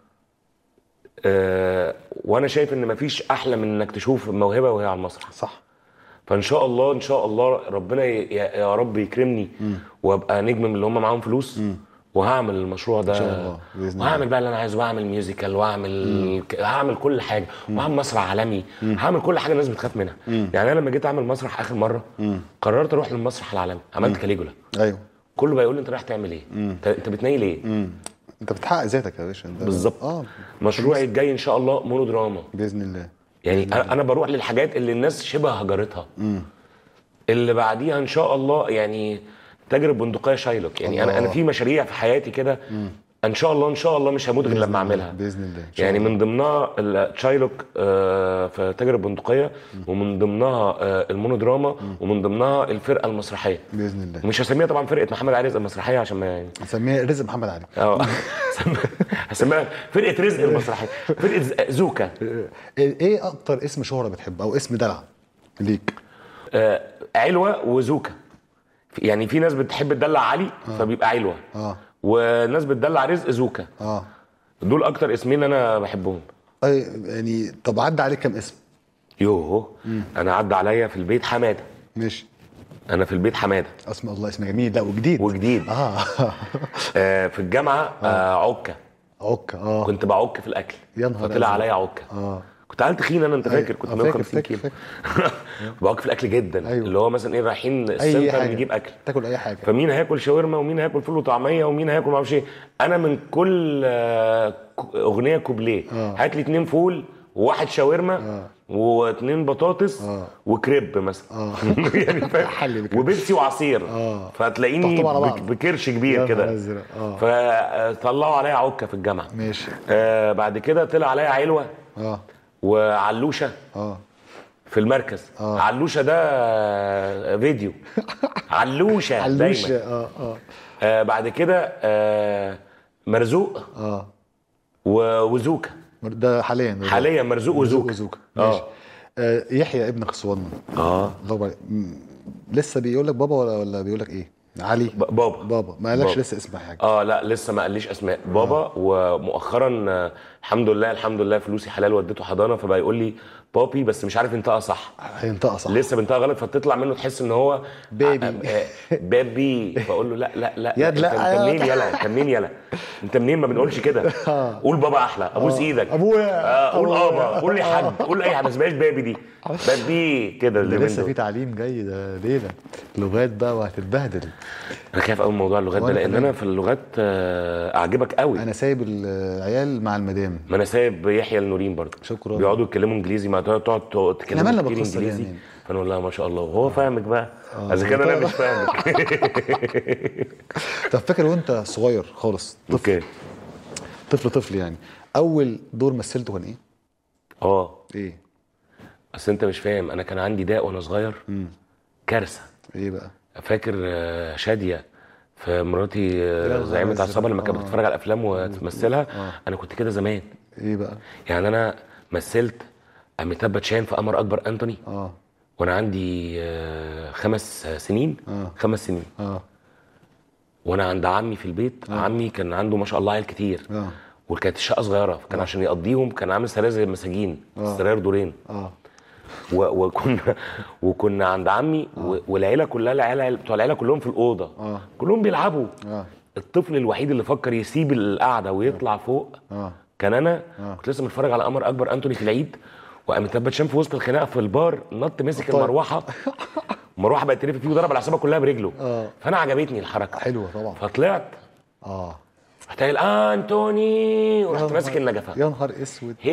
آه وانا شايف ان مفيش احلى من انك تشوف موهبه وهي على المسرح صح فان شاء الله ان شاء الله ربنا ي- يا يا رب يكرمني وابقى نجم من اللي هم معاهم فلوس وهعمل المشروع ده إن شاء الله، بإذن الله. وهعمل بقى اللي انا عايزه واعمل ميوزيكال واعمل ك- هعمل كل حاجه واعمل مسرح عالمي هعمل كل حاجه الناس بتخاف منها يعني انا لما جيت اعمل مسرح اخر مره قررت اروح للمسرح العالمي عملت كاليجولا ايوه كله بقى يقول لي انت رايح تعمل ايه انت انت بتنيل ايه انت بتحقق ذاتك يا باشا انت بالظبط اه مشروعي الجاي ان شاء الله مونودراما باذن الله يعني انا أنا بروح للحاجات اللي الناس شبه هجرتها اللي بعديها ان شاء الله يعني تجرب بندقيه شايلوك يعني انا انا الله. في مشاريع في حياتي كده ان شاء الله ان شاء الله مش هموت غير بإذن لما الله، اعملها باذن الله إن شاء يعني الله. من ضمنها التشايلوك آه، في تاجر البندقيه ومن ضمنها آه، المونودراما ومن ضمنها الفرقه المسرحيه باذن الله مش هسميها طبعا فرقه محمد علي رزق المسرحيه عشان ما يعني نسميها رزق محمد علي اه هسميها فرقه رزق المسرحيه فرقه ز- زوكا ايه اكتر اسم شهره بتحبه او اسم دلع ليك آه، علوه وزوكا يعني في ناس بتحب تدلع علي فبيبقى علوه اه وناس بتدلع رزق زوكا اه دول اكتر اسمين انا بحبهم أي يعني طب عدى عليك كام اسم يوه انا عدى عليا في البيت حماده ماشي انا في البيت حماده اسم الله اسم جميل لا وجديد وجديد اه آه في الجامعه آه عكه عكا اه كنت بعك في الاكل يا نهار فطلع أزرق. عليا عكه اه كنت عيل تخين انا انت أيوة. فاكر كنت آه، فاكر، 150 فاكر، كيلو بعك في الاكل جدا أيوة. اللي هو مثلا ايه رايحين اي السنتر حاجه نجيب اكل تاكل اي حاجه فمين هياكل شاورما ومين هياكل فول وطعميه ومين هياكل معرفش ايه انا من كل آه، ك- اغنيه كوبليه آه. هات لي اتنين فول وواحد شاورما آه. واتنين بطاطس آه. وكريب مثلا اه يعني فاهم حل بكريب. وبيبسي وعصير آه. فتلاقيني تحطهم على بعض. بك- بكرش يا كبير نهار كده أزرق. اه فطلعوا عليا عكه في الجامعه ماشي آه بعد كده طلع عليا علوه اه وعلوشه اه في المركز آه. علوشه ده آه، فيديو علوشه علوش دايما اه اه آه بعد كده آه مرزوق اه و- وزوكا ده حاليا ده. حاليا مرزوق وزوكا وزوكا ماشي اه آه يحيى ابن خصوان اه الله يبارك- م- لسه بيقول لك بابا ولا ولا بيقول لك ايه علي ب- بابا بابا ما قالكش بابا. لسه اسم حاجه اه لا لسه ما قاليش اسماء بابا ومؤخرا آه، الحمد لله الحمد لله فلوسي حلال وديته حضانه فبقى يقول لي بابي بس مش عارف ينطقها صح هينطقها صح لسه بنطقها غلط فتطلع منه تحس ان هو بيبي. آه، آه، بيبي فاقول له لا لا لا يا انت, لا، انت يا- منين يلا انت منين يلا انت منين ما بنقولش كده قول بابا احلى ابوس ايدك أبويا. آه قول أبويا. ابا قول لي حاج قول اي حاجه ما اسمهاش بيبي دي بيبي كده ده اليومين لسه في دول تعليم جاي ده ليله لغات بقى وهتتبهدل انا خايف قوي من موضوع اللغات ده وأنا لان كمان. انا في اللغات آه، اعجبك قوي انا سايب العيال مع المدام ما انا سايب يحيى النورين برضه شكراً. بيقعدوا يتكلموا انجليزي ما تقعد تقعد تقعد تتكلموا مالنا كتير بالقصة دي انجليزي يعني؟ فانا اقول لها ما شاء الله وهو فاهمك بقى اذا كان انا طبعاً. مش فاهمك طب فاكر وانت صغير خالص طفل اوكي طفل طفل يعني اول دور مثلته كان ايه؟ اه ايه؟ اصل انت مش فاهم انا كان عندي داء وانا صغير كارثه ايه بقى؟ فاكر آه، شاديه في مراتي يا آه، نهار زعيمه أزرق. عصابه لما كانت آه. بتتفرج على الافلام وتمثلها انا كنت كده زمان ايه بقى؟ يعني انا مثلت اميتاب باتشان في قمر اكبر انتوني اه وانا عندي آه، خمس سنين آه. خمس سنين اه وانا عند عمي في البيت عمي كان عنده ما شاء الله عيال كتير اه وكانت الشقه صغيره فكان عشان يقضيهم كان عامل سراير زي المساجين آه. سراير دورين اه و- وكنا وكنا عند عمي و- والعيله كلها العيله بتوع العيله كلهم في الاوضه آه. كلهم بيلعبوا اه الطفل الوحيد اللي فكر يسيب القعده ويطلع فوق اه كان انا آه. كنت لسه متفرج على قمر اكبر انتوني في العيد واميتاب باتشان في وسط الخناقه في البار نط مسك طيب. المروحه المروحه بقت تلف فيه وضرب العصابه كلها برجله آه. فانا عجبتني الحركه حلوه طبعا فطلعت اه رحت قايل انتوني ورحت ماسك النجفه يا نهار اسود هي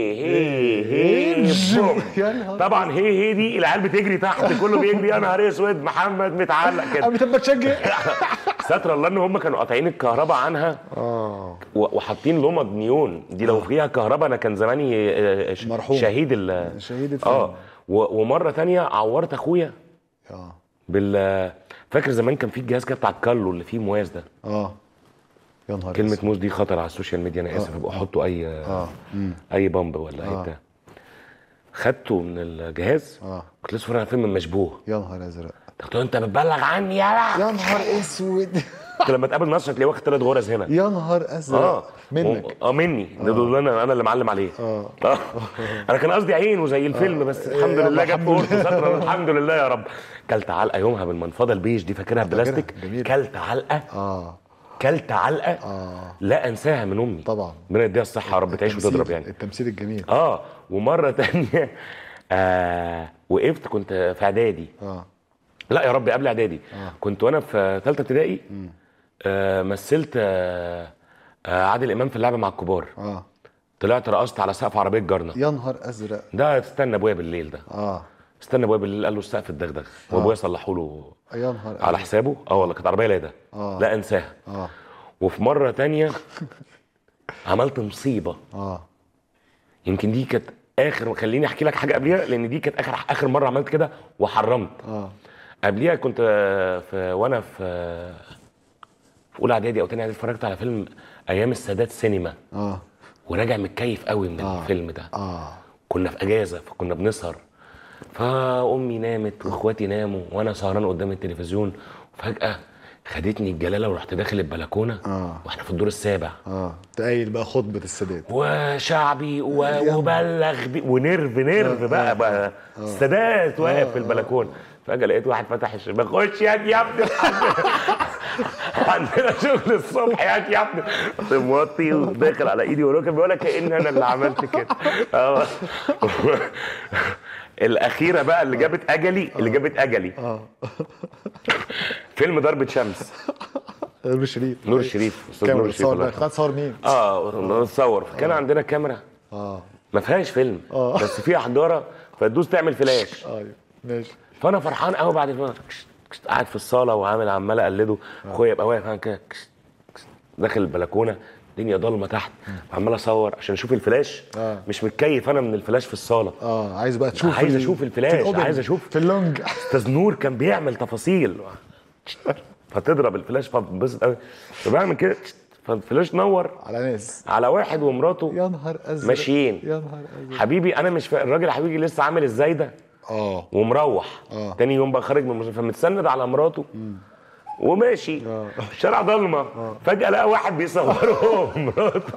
هي هي بوم. يا نهار طبعا هي هي دي العيال بتجري تحت كله بيجري يا نهار اسود محمد متعلق كده قام تبقى تشجع ستر الله ان هم كانوا قاطعين الكهرباء عنها اه و- وحاطين لمض نيون دي لو فيها كهرباء انا كان زماني آه، ش- مرحوم. شهيد ال شهيد الفيلم. اه و- ومره تانية عورت اخويا اه بال فاكر زمان كان في الجهاز كده بتاع الكالو اللي فيه مواز ده اه يا نهار كلمه أسود. موز دي خطر على السوشيال ميديا انا اسف ابقوا حطوا اي اه امم اي بامب ولا اي آه. بتاع خدته من الجهاز اه كنت لسه بتفرج على فيلم مشبوه يا نهار ازرق قلت له انت بتبلغ عني يالا يا نهار اسود قلت لما تقابل نصر تلاقيه واخد ثلاث غرز هنا يا نهار ازرق اه منك اه مني ده دول انا انا اللي معلم عليه اه آه. انا كان قصدي عينه زي الفيلم بس الحمد يلا لله جت الحمد في لله. ستر الحمد لله يا رب كلت علقه يومها بالمنفضه البيج دي فاكرها بلاستيك جميل. كلت علقه اه كلت علقه اه لا انساها من امي طبعا ربنا يديها الصحه يا رب تعيش التمثيل- وتضرب يعني التمثيل الجميل اه ومره تانية آه وقفت كنت في اعدادي اه لا يا رب قبل اعدادي آه. كنت وانا في ثالثه ابتدائي آه مثلت آه آه عادل امام في اللعبه مع الكبار اه طلعت رقصت على سقف عربيه جارنا يا نهار ازرق ده استنى ابويا بالليل ده اه استنى ابويا بالليل قال له السقف اتدغدغ وابويا صلحوا له يا نهار على حسابه اه والله كانت عربيه لادا آه. لا انساها اه وفي مره تانية عملت مصيبه اه يمكن دي كانت اخر خليني احكي لك حاجه قبليها لان دي كانت اخر اخر مره عملت كده وحرمت اه قبليها كنت آه، في وانا في آه، في اولى اعدادي او تاني اعدادي اتفرجت على فيلم ايام السادات سينما اه وراجع متكيف قوي من آه. الفيلم ده اه كنا في اجازه فكنا بنسهر فامي نامت واخواتي ناموا وانا سهران قدام التلفزيون وفجاه خدتني الجلاله ورحت داخل البلكونه آه. واحنا في الدور السابع اه تقايل بقى خطبه السادات وشعبي و- وبلغ بي ونرف نرف بقى بقى السادات واقف في البلكونه فجاه لقيت واحد فتح الشباك خش يا يا ابني الحاج. عندنا شغل الصبح يا يا ابني كنت موطي وداخل على ايدي وراه كان بيقول لك كأن انا اللي عملت كده آه. الاخيره بقى اللي جابت اجلي اللي جابت اجلي فيلم ضربة شمس نور الشريف نور الشريف استاذ نور كاميرا الشريف صور الله ده خد صور مين اه نتصور كان عندنا كاميرا اه ما فيهاش فيلم آه. بس فيها حجاره فتدوس تعمل فلاش ايوه ماشي فانا فرحان قوي بعد الفيلم كشت- كشت، قاعد في الصاله وعامل عمال اقلده اخويا يبقى واقف أنا كده كشت- كشت، داخل البلكونه الدنيا ضلمه تحت عمال اصور عشان اشوف الفلاش آه. مش متكيف انا من الفلاش في الصاله اه عايز بقى تشوف عايز ال- أشوف في الفلاش، الأوبن، عايز أشوف. في اللونج استاذ نور كان بيعمل تفاصيل فتضرب الفلاش فبنبسط قوي فبعمل كده كشت، فالفلاش نور على ناس على واحد ومراته يا نهار ازرق ماشيين. يا نهار ازرق حبيبي انا مش فا... الراجل حبيبي لسه عامل ازاي ده اه ومروح آه. تاني يوم بقى خارج من المستشفى فمتسند على مراته وماشي آه. الشارع ضلمه فجاه لقى واحد بيصوره هو ومراته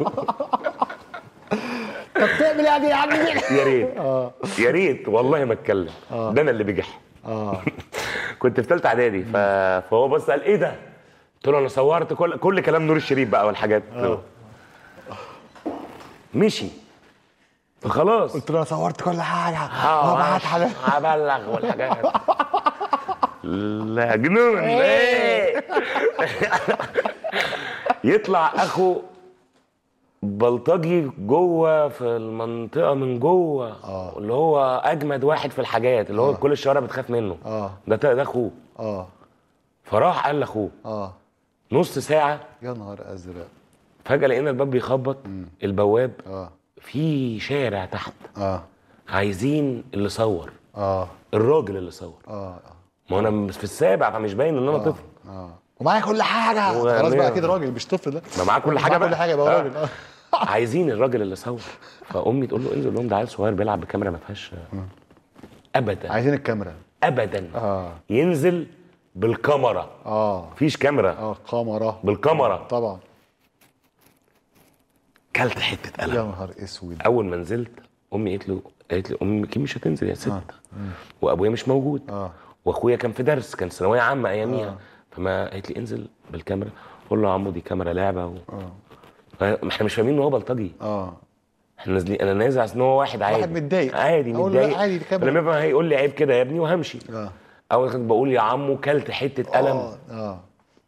طب تعمل ايه يا عم يا ريت يا ريت والله ما اتكلم ده انا اللي بجح اه كنت في ثالثه اعدادي ف... فهو بص قال ايه ده؟ قلت له انا صورت كل كل كلام نور الشريف بقى والحاجات مشي فخلاص قلت له انا صورت كل حاجه اه وابعت على هبلغ والحاجات لا جنون ايه يطلع اخو بلطجي جوه في المنطقه من جوه آه. اللي هو اجمد واحد في الحاجات اللي هو كل الشوارع بتخاف منه اه ده ده اخوه اه فراح قال لاخوه اه نص ساعه يا نهار ازرق فجاه لقينا الباب بيخبط البواب اه في شارع تحت اه عايزين اللي صور اه الراجل اللي صور اه ما انا مش في السابع فمش باين ان انا طفل اه ومعايا كل حاجه و- خلاص بقى مية. اكيد راجل مش طفل ده ما معاه كل حاجه معاه بقى كل حاجه يبقى آه. راجل اه عايزين الراجل اللي صور فامي تقول له انزل لهم ده عيل صغير بيلعب بكاميرا ما فيهاش ابدا عايزين الكاميرا ابدا اه ينزل بالكاميرا اه مفيش كاميرا اه كاميرا بالكاميرا طبعا كلت حته يا قلم نهار اسود اول ما نزلت امي قالت له قالت لي امي اكيد مش هتنزل يا ست وابويا مش موجود اه واخويا كان في درس كان ثانويه عامه اياميها فما قالت لي انزل بالكاميرا قول له يا عمو دي كاميرا لعبه و... اه ما احنا مش فاهمين ان هو بلطجي اه احنا نازلين انا نازل عشان هو واحد عادي واحد متضايق. عادي أقول له لا متضايق عادي، دي كاميرا. فلما يفهم هيقول لي عيب كده يا ابني وهمشي اه اول كنت بقول يا عمو كلت حته قلم اه اه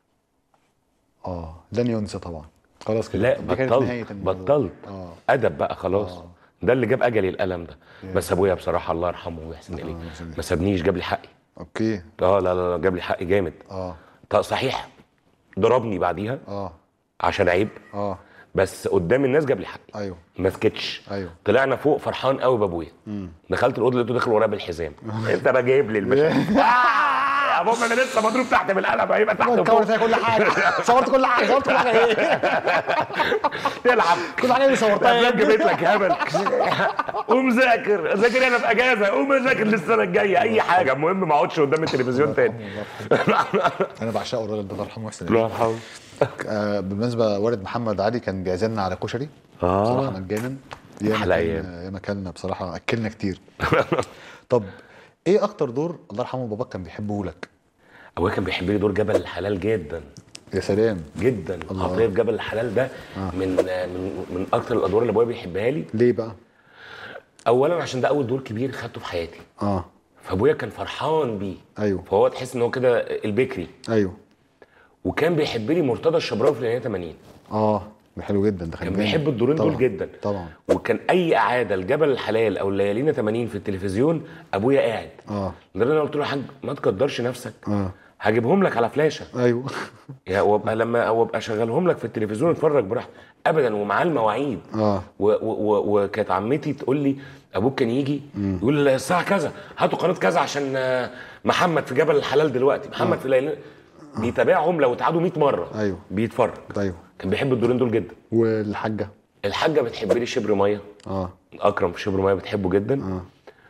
اه لن ينسى طبعا خلاص كده لا دي كانت نهاية بطلت الموضوع. بطلت اه ادب بقى خلاص آه. ده اللي جاب اجلي القلم ده بس ابويا بصراحه الله يرحمه ويحسن اليه الله يحسن إليه. ما سابنيش جاب لي حقي اوكي اه لا لا لا جاب لي حقي جامد اه طيب صحيح ضربني بعديها اه عشان عيب اه بس قدام الناس جاب لي حقي ايوه ما سكتش ايوه طلعنا فوق فرحان قوي بابويا دخلت الاوضه لقيته داخل ورايا بالحزام انت بقى جايب لي المشهد آه، يا بابا انا لسه مضروب تحت بالقلم هيبقى تحت الكاميرا وفوق فيها كل حاجه صورت كل حاجه صورت كل حاجه ايه تلعب كل حاجه اللي صورتها افلام يا ابني. جابت لك هبل قوم ذاكر ذاكر انا في اجازه قوم اذاكر للسنه الجايه اي حاجه المهم ما اقعدش قدام التلفزيون تاني انا بعشقه الراجل ده الله يرحمه ويحسن الله إليه. يرحمه آه بالمناسبه والد محمد علي كان بيعزمنا على كشري آه. بصراحه مجانا ياما أحلى كان- أيام. ياما كلنا بصراحه اكلنا كتير طب ايه اكتر دور الله يرحمه باباك كان بيحبه لك ابويا كان بيحب لي دور جبل الحلال جدا يا سلام جدا الله. عطيه في جبل الحلال ده من من من اكتر الادوار اللي ابويا بيحبها لي ليه بقى اولا عشان ده اول دور كبير خدته في حياتي اه فابويا كان فرحان بيه ايوه فهو تحس ان هو كده البكري ايوه وكان بيحب لي مرتضى الشبراوي في ليالي 80 اه ده حلو جدا ده كان جامد. بيحب الدورين دول طبعاً. جدا طبعا وكان اي اعاده لجبل الحلال او ليالينا 80 في التلفزيون ابويا قاعد اه لدرجه انا قلت له يا حاج ما تقدرش نفسك اه هجيبهم لك على فلاشه ايوه يا وابقى لما وابقى اشغلهم لك في التلفزيون اتفرج براحتك ابدا ومعاه المواعيد اه و- و- و- وكانت عمتي تقول لي ابوك كان يجي يقول الساعه كذا هاتوا قناه كذا عشان آه، محمد في جبل الحلال دلوقتي محمد في ليلى بيتابعهم لو اتعادوا 100 مره أيوه. بيتفرج ايوه كان بيحب الدورين دول جدا والحاجه الحاجه بتحب لي شبر ميه اه اكرم في شبر ميه بتحبه جدا اه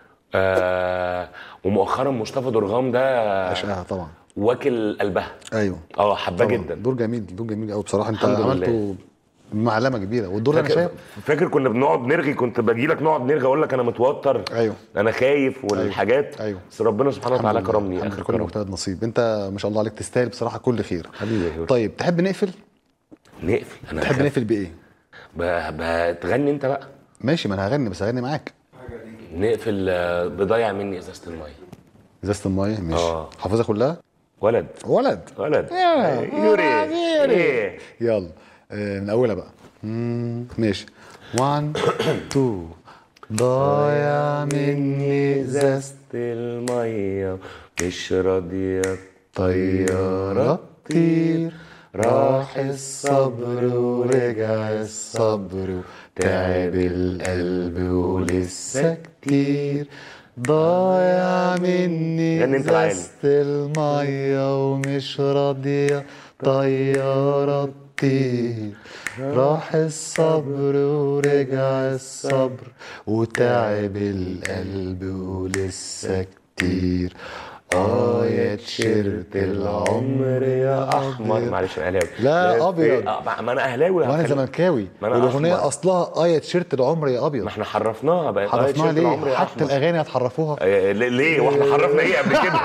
آه ومؤخرا مصطفى درغام ده اشقاها طبعا واكل قلبها ايوه اه حباه طبعا. جدا دور جميل دور جميل قوي بصراحه انت الحمد لله. عملته معلمه كبيره والدور ده انا فاكر, شايف فاكر كنا بنقعد نرغي كنت باجي لك نقعد نرغي اقول لك انا متوتر ايوه انا خايف والحاجات أيوه. بس ربنا سبحانه وتعالى الحمد لله. كرمني الحمد اخر لله، كل كرم مجتهد نصيب انت ما شاء الله عليك تستاهل بصراحه كل خير حبيبي يا هيور. طيب تحب نقفل نقفل انا تحب تحب نقفل بايه بتغني انت بقى ماشي ما انا هغني بس هغني معاك نقفل آه، بضيع مني ازازه الميه ازازه المايه ماشي آه. حافظها كلها ولد ولد ولد يا يوري يوري. إيه. يلا آه، من اولها بقى مم، ماشي 1 2 ضايع مني ازازه الميه مش راضيه طيارة تطير راح الصبر ورجع الصبر تعب القلب ولسه كتير ضايع مني غني انت العالي. ازازة المية ومش راضية طيارة تطير راح الصبر ورجع الصبر وتعب القلب ولسه كتير اه يا تيشيرت العمر يا احمر احمر معلش انا اهلاوي لا، أبيض. إيه، آه، ما انا اهلاوي وانا هخلي- زملكاوي ما أنا والاغنيه أحمر. اصلها اه يا تيشيرت العمر يا ابيض ما احنا حرفناها بقت آه، حرفناها تيشيرت العمر ليه يا حتى أحمر. الاغاني هتحرفوها آه، ليه- ليه واحنا حرفنا ايه قبل كده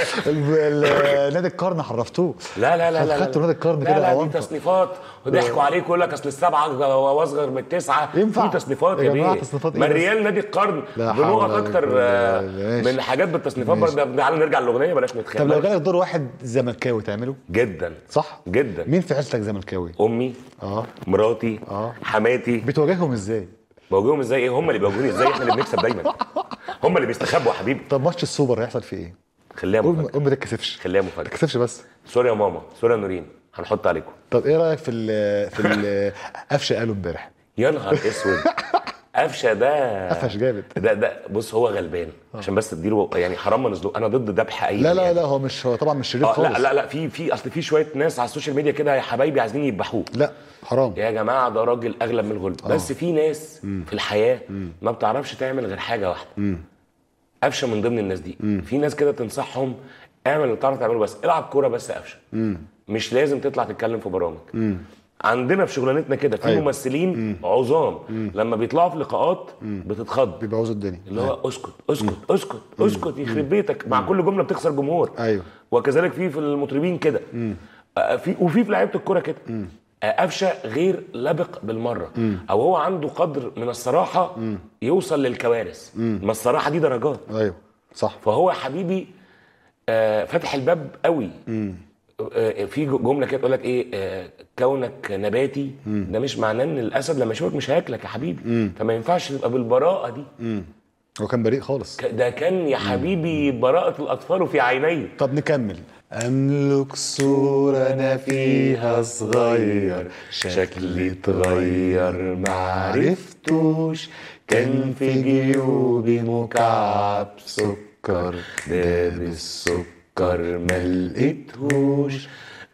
ال- ال- نادي القرن حرفتوه لا لا لا لا لا خدتوا نادي القرن لا كده لا دي أوانطة. تصنيفات وضحكوا عليك يقول لك اصل السبعه واصغر من التسعه ينفع. في تصنيفات يا يا جماعة بيه تصنيفات إيه ما بس؟ الريال نادي القرن لا حول بنقط ولا اكتر قوة آه، إلا بالله. من حاجات بالتصنيفات ماشي. برضه تعالى نرجع للاغنيه بلاش طب لو نتخانق جالك دور واحد زملكاوي تعمله جدا صح جدا مين في عيلتك زملكاوي امي اه مراتي آه. حماتي بتواجههم ازاي بواجههم ازاي ايه هم اللي بيواجهوني ازاي احنا اللي بنكسب دايما هم اللي بيستخبوا يا حبيبي طب ماتش السوبر هيحصل فيه ايه خليها قول مفاجاه قول ما تتكسفش خليها ما مفاجاه تتكسفش بس سوري يا ماما سوري يا نورين هنحط عليكم طب ايه رايك في ال في ال قفشه قاله امبارح يا نهار اسود قفشه ده قفش جامد. ده ده بص هو غلبان عشان بس تديله يعني حرام ما نزلوه انا ضد ذبح اي لا لا بني لا هو مش هو طبعا مش شرير آه خالص لا لا لا في في اصل في شويه ناس على السوشيال ميديا كده يا حبايبي عايزين يذبحوه لا حرام يا جماعه ده راجل اغلب من الغلب بس في ناس في الحياه ما بتعرفش تعمل غير حاجه واحده قفشه من ضمن الناس دي في ناس كده تنصحهم اعمل اللي بتعرف تعمله بس العب كوره بس قفشه مش لازم تطلع تتكلم في برامج عندنا في شغلانتنا كده في أيوة. ممثلين عظام لما بيطلعوا في لقاءات بتتخض بيبوظوا الدنيا اللي هو اسكت اسكت اسكت اسكت يخرب بيتك مع كل جمله بتخسر جمهور أيوة. وكذلك في في المطربين كده آه، في وفي في لعيبه الكوره كده آه، قفشه غير لبق بالمره او هو عنده قدر من الصراحه يوصل للكوارث ما الصراحه دي درجات ايوه صح فهو يا حبيبي آه، فاتح الباب قوي آه، في جمله كده تقول لك ايه آه، كونك نباتي ده مش معناه ان الاسد لما يشوفك مش هياكلك يا حبيبي فما ينفعش تبقى بالبراءه دي هو كان بريء خالص ك- ده كان يا حبيبي براءة الأطفال في عيني طب نكمل أملك صورة أنا فيها صغير شكلي اتغير معرفتوش كان في جيوبي مكعب سكر ده بالسكر ملقتهوش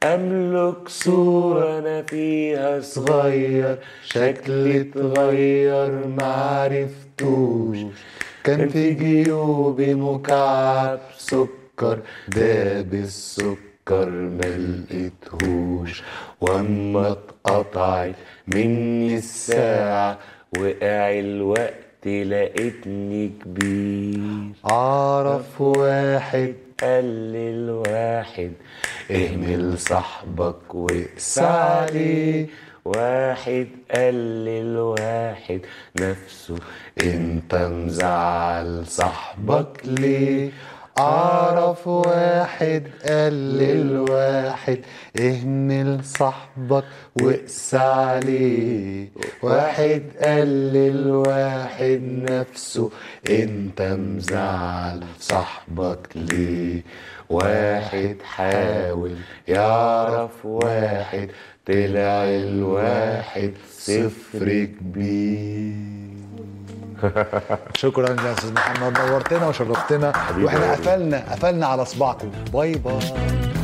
أملك صورة أنا فيها صغير شكلي اتغير معرفتوش كان في جيوبي مكعب سكر ده بالسكر ملقتهوش واما اتقطعت مني الساعة وقع الوقت لقيتني كبير اعرف واحد قال الواحد اهمل صاحبك واقسى عليه عليه واحد قال الواحد نفسه انت مزعل صاحبك ليه اعرف واحد واحد قال للواحد اهمل صاحبك واقس عليه واحد قال للواحد نفسه انت مزعل صاحبك ليه واحد حاول يعرف واحد طلع الواحد صفر كبير شكرا يا استاذ محمد نورتنا وشرفتنا واحنا قفلنا قفلنا على صباعكم باي باي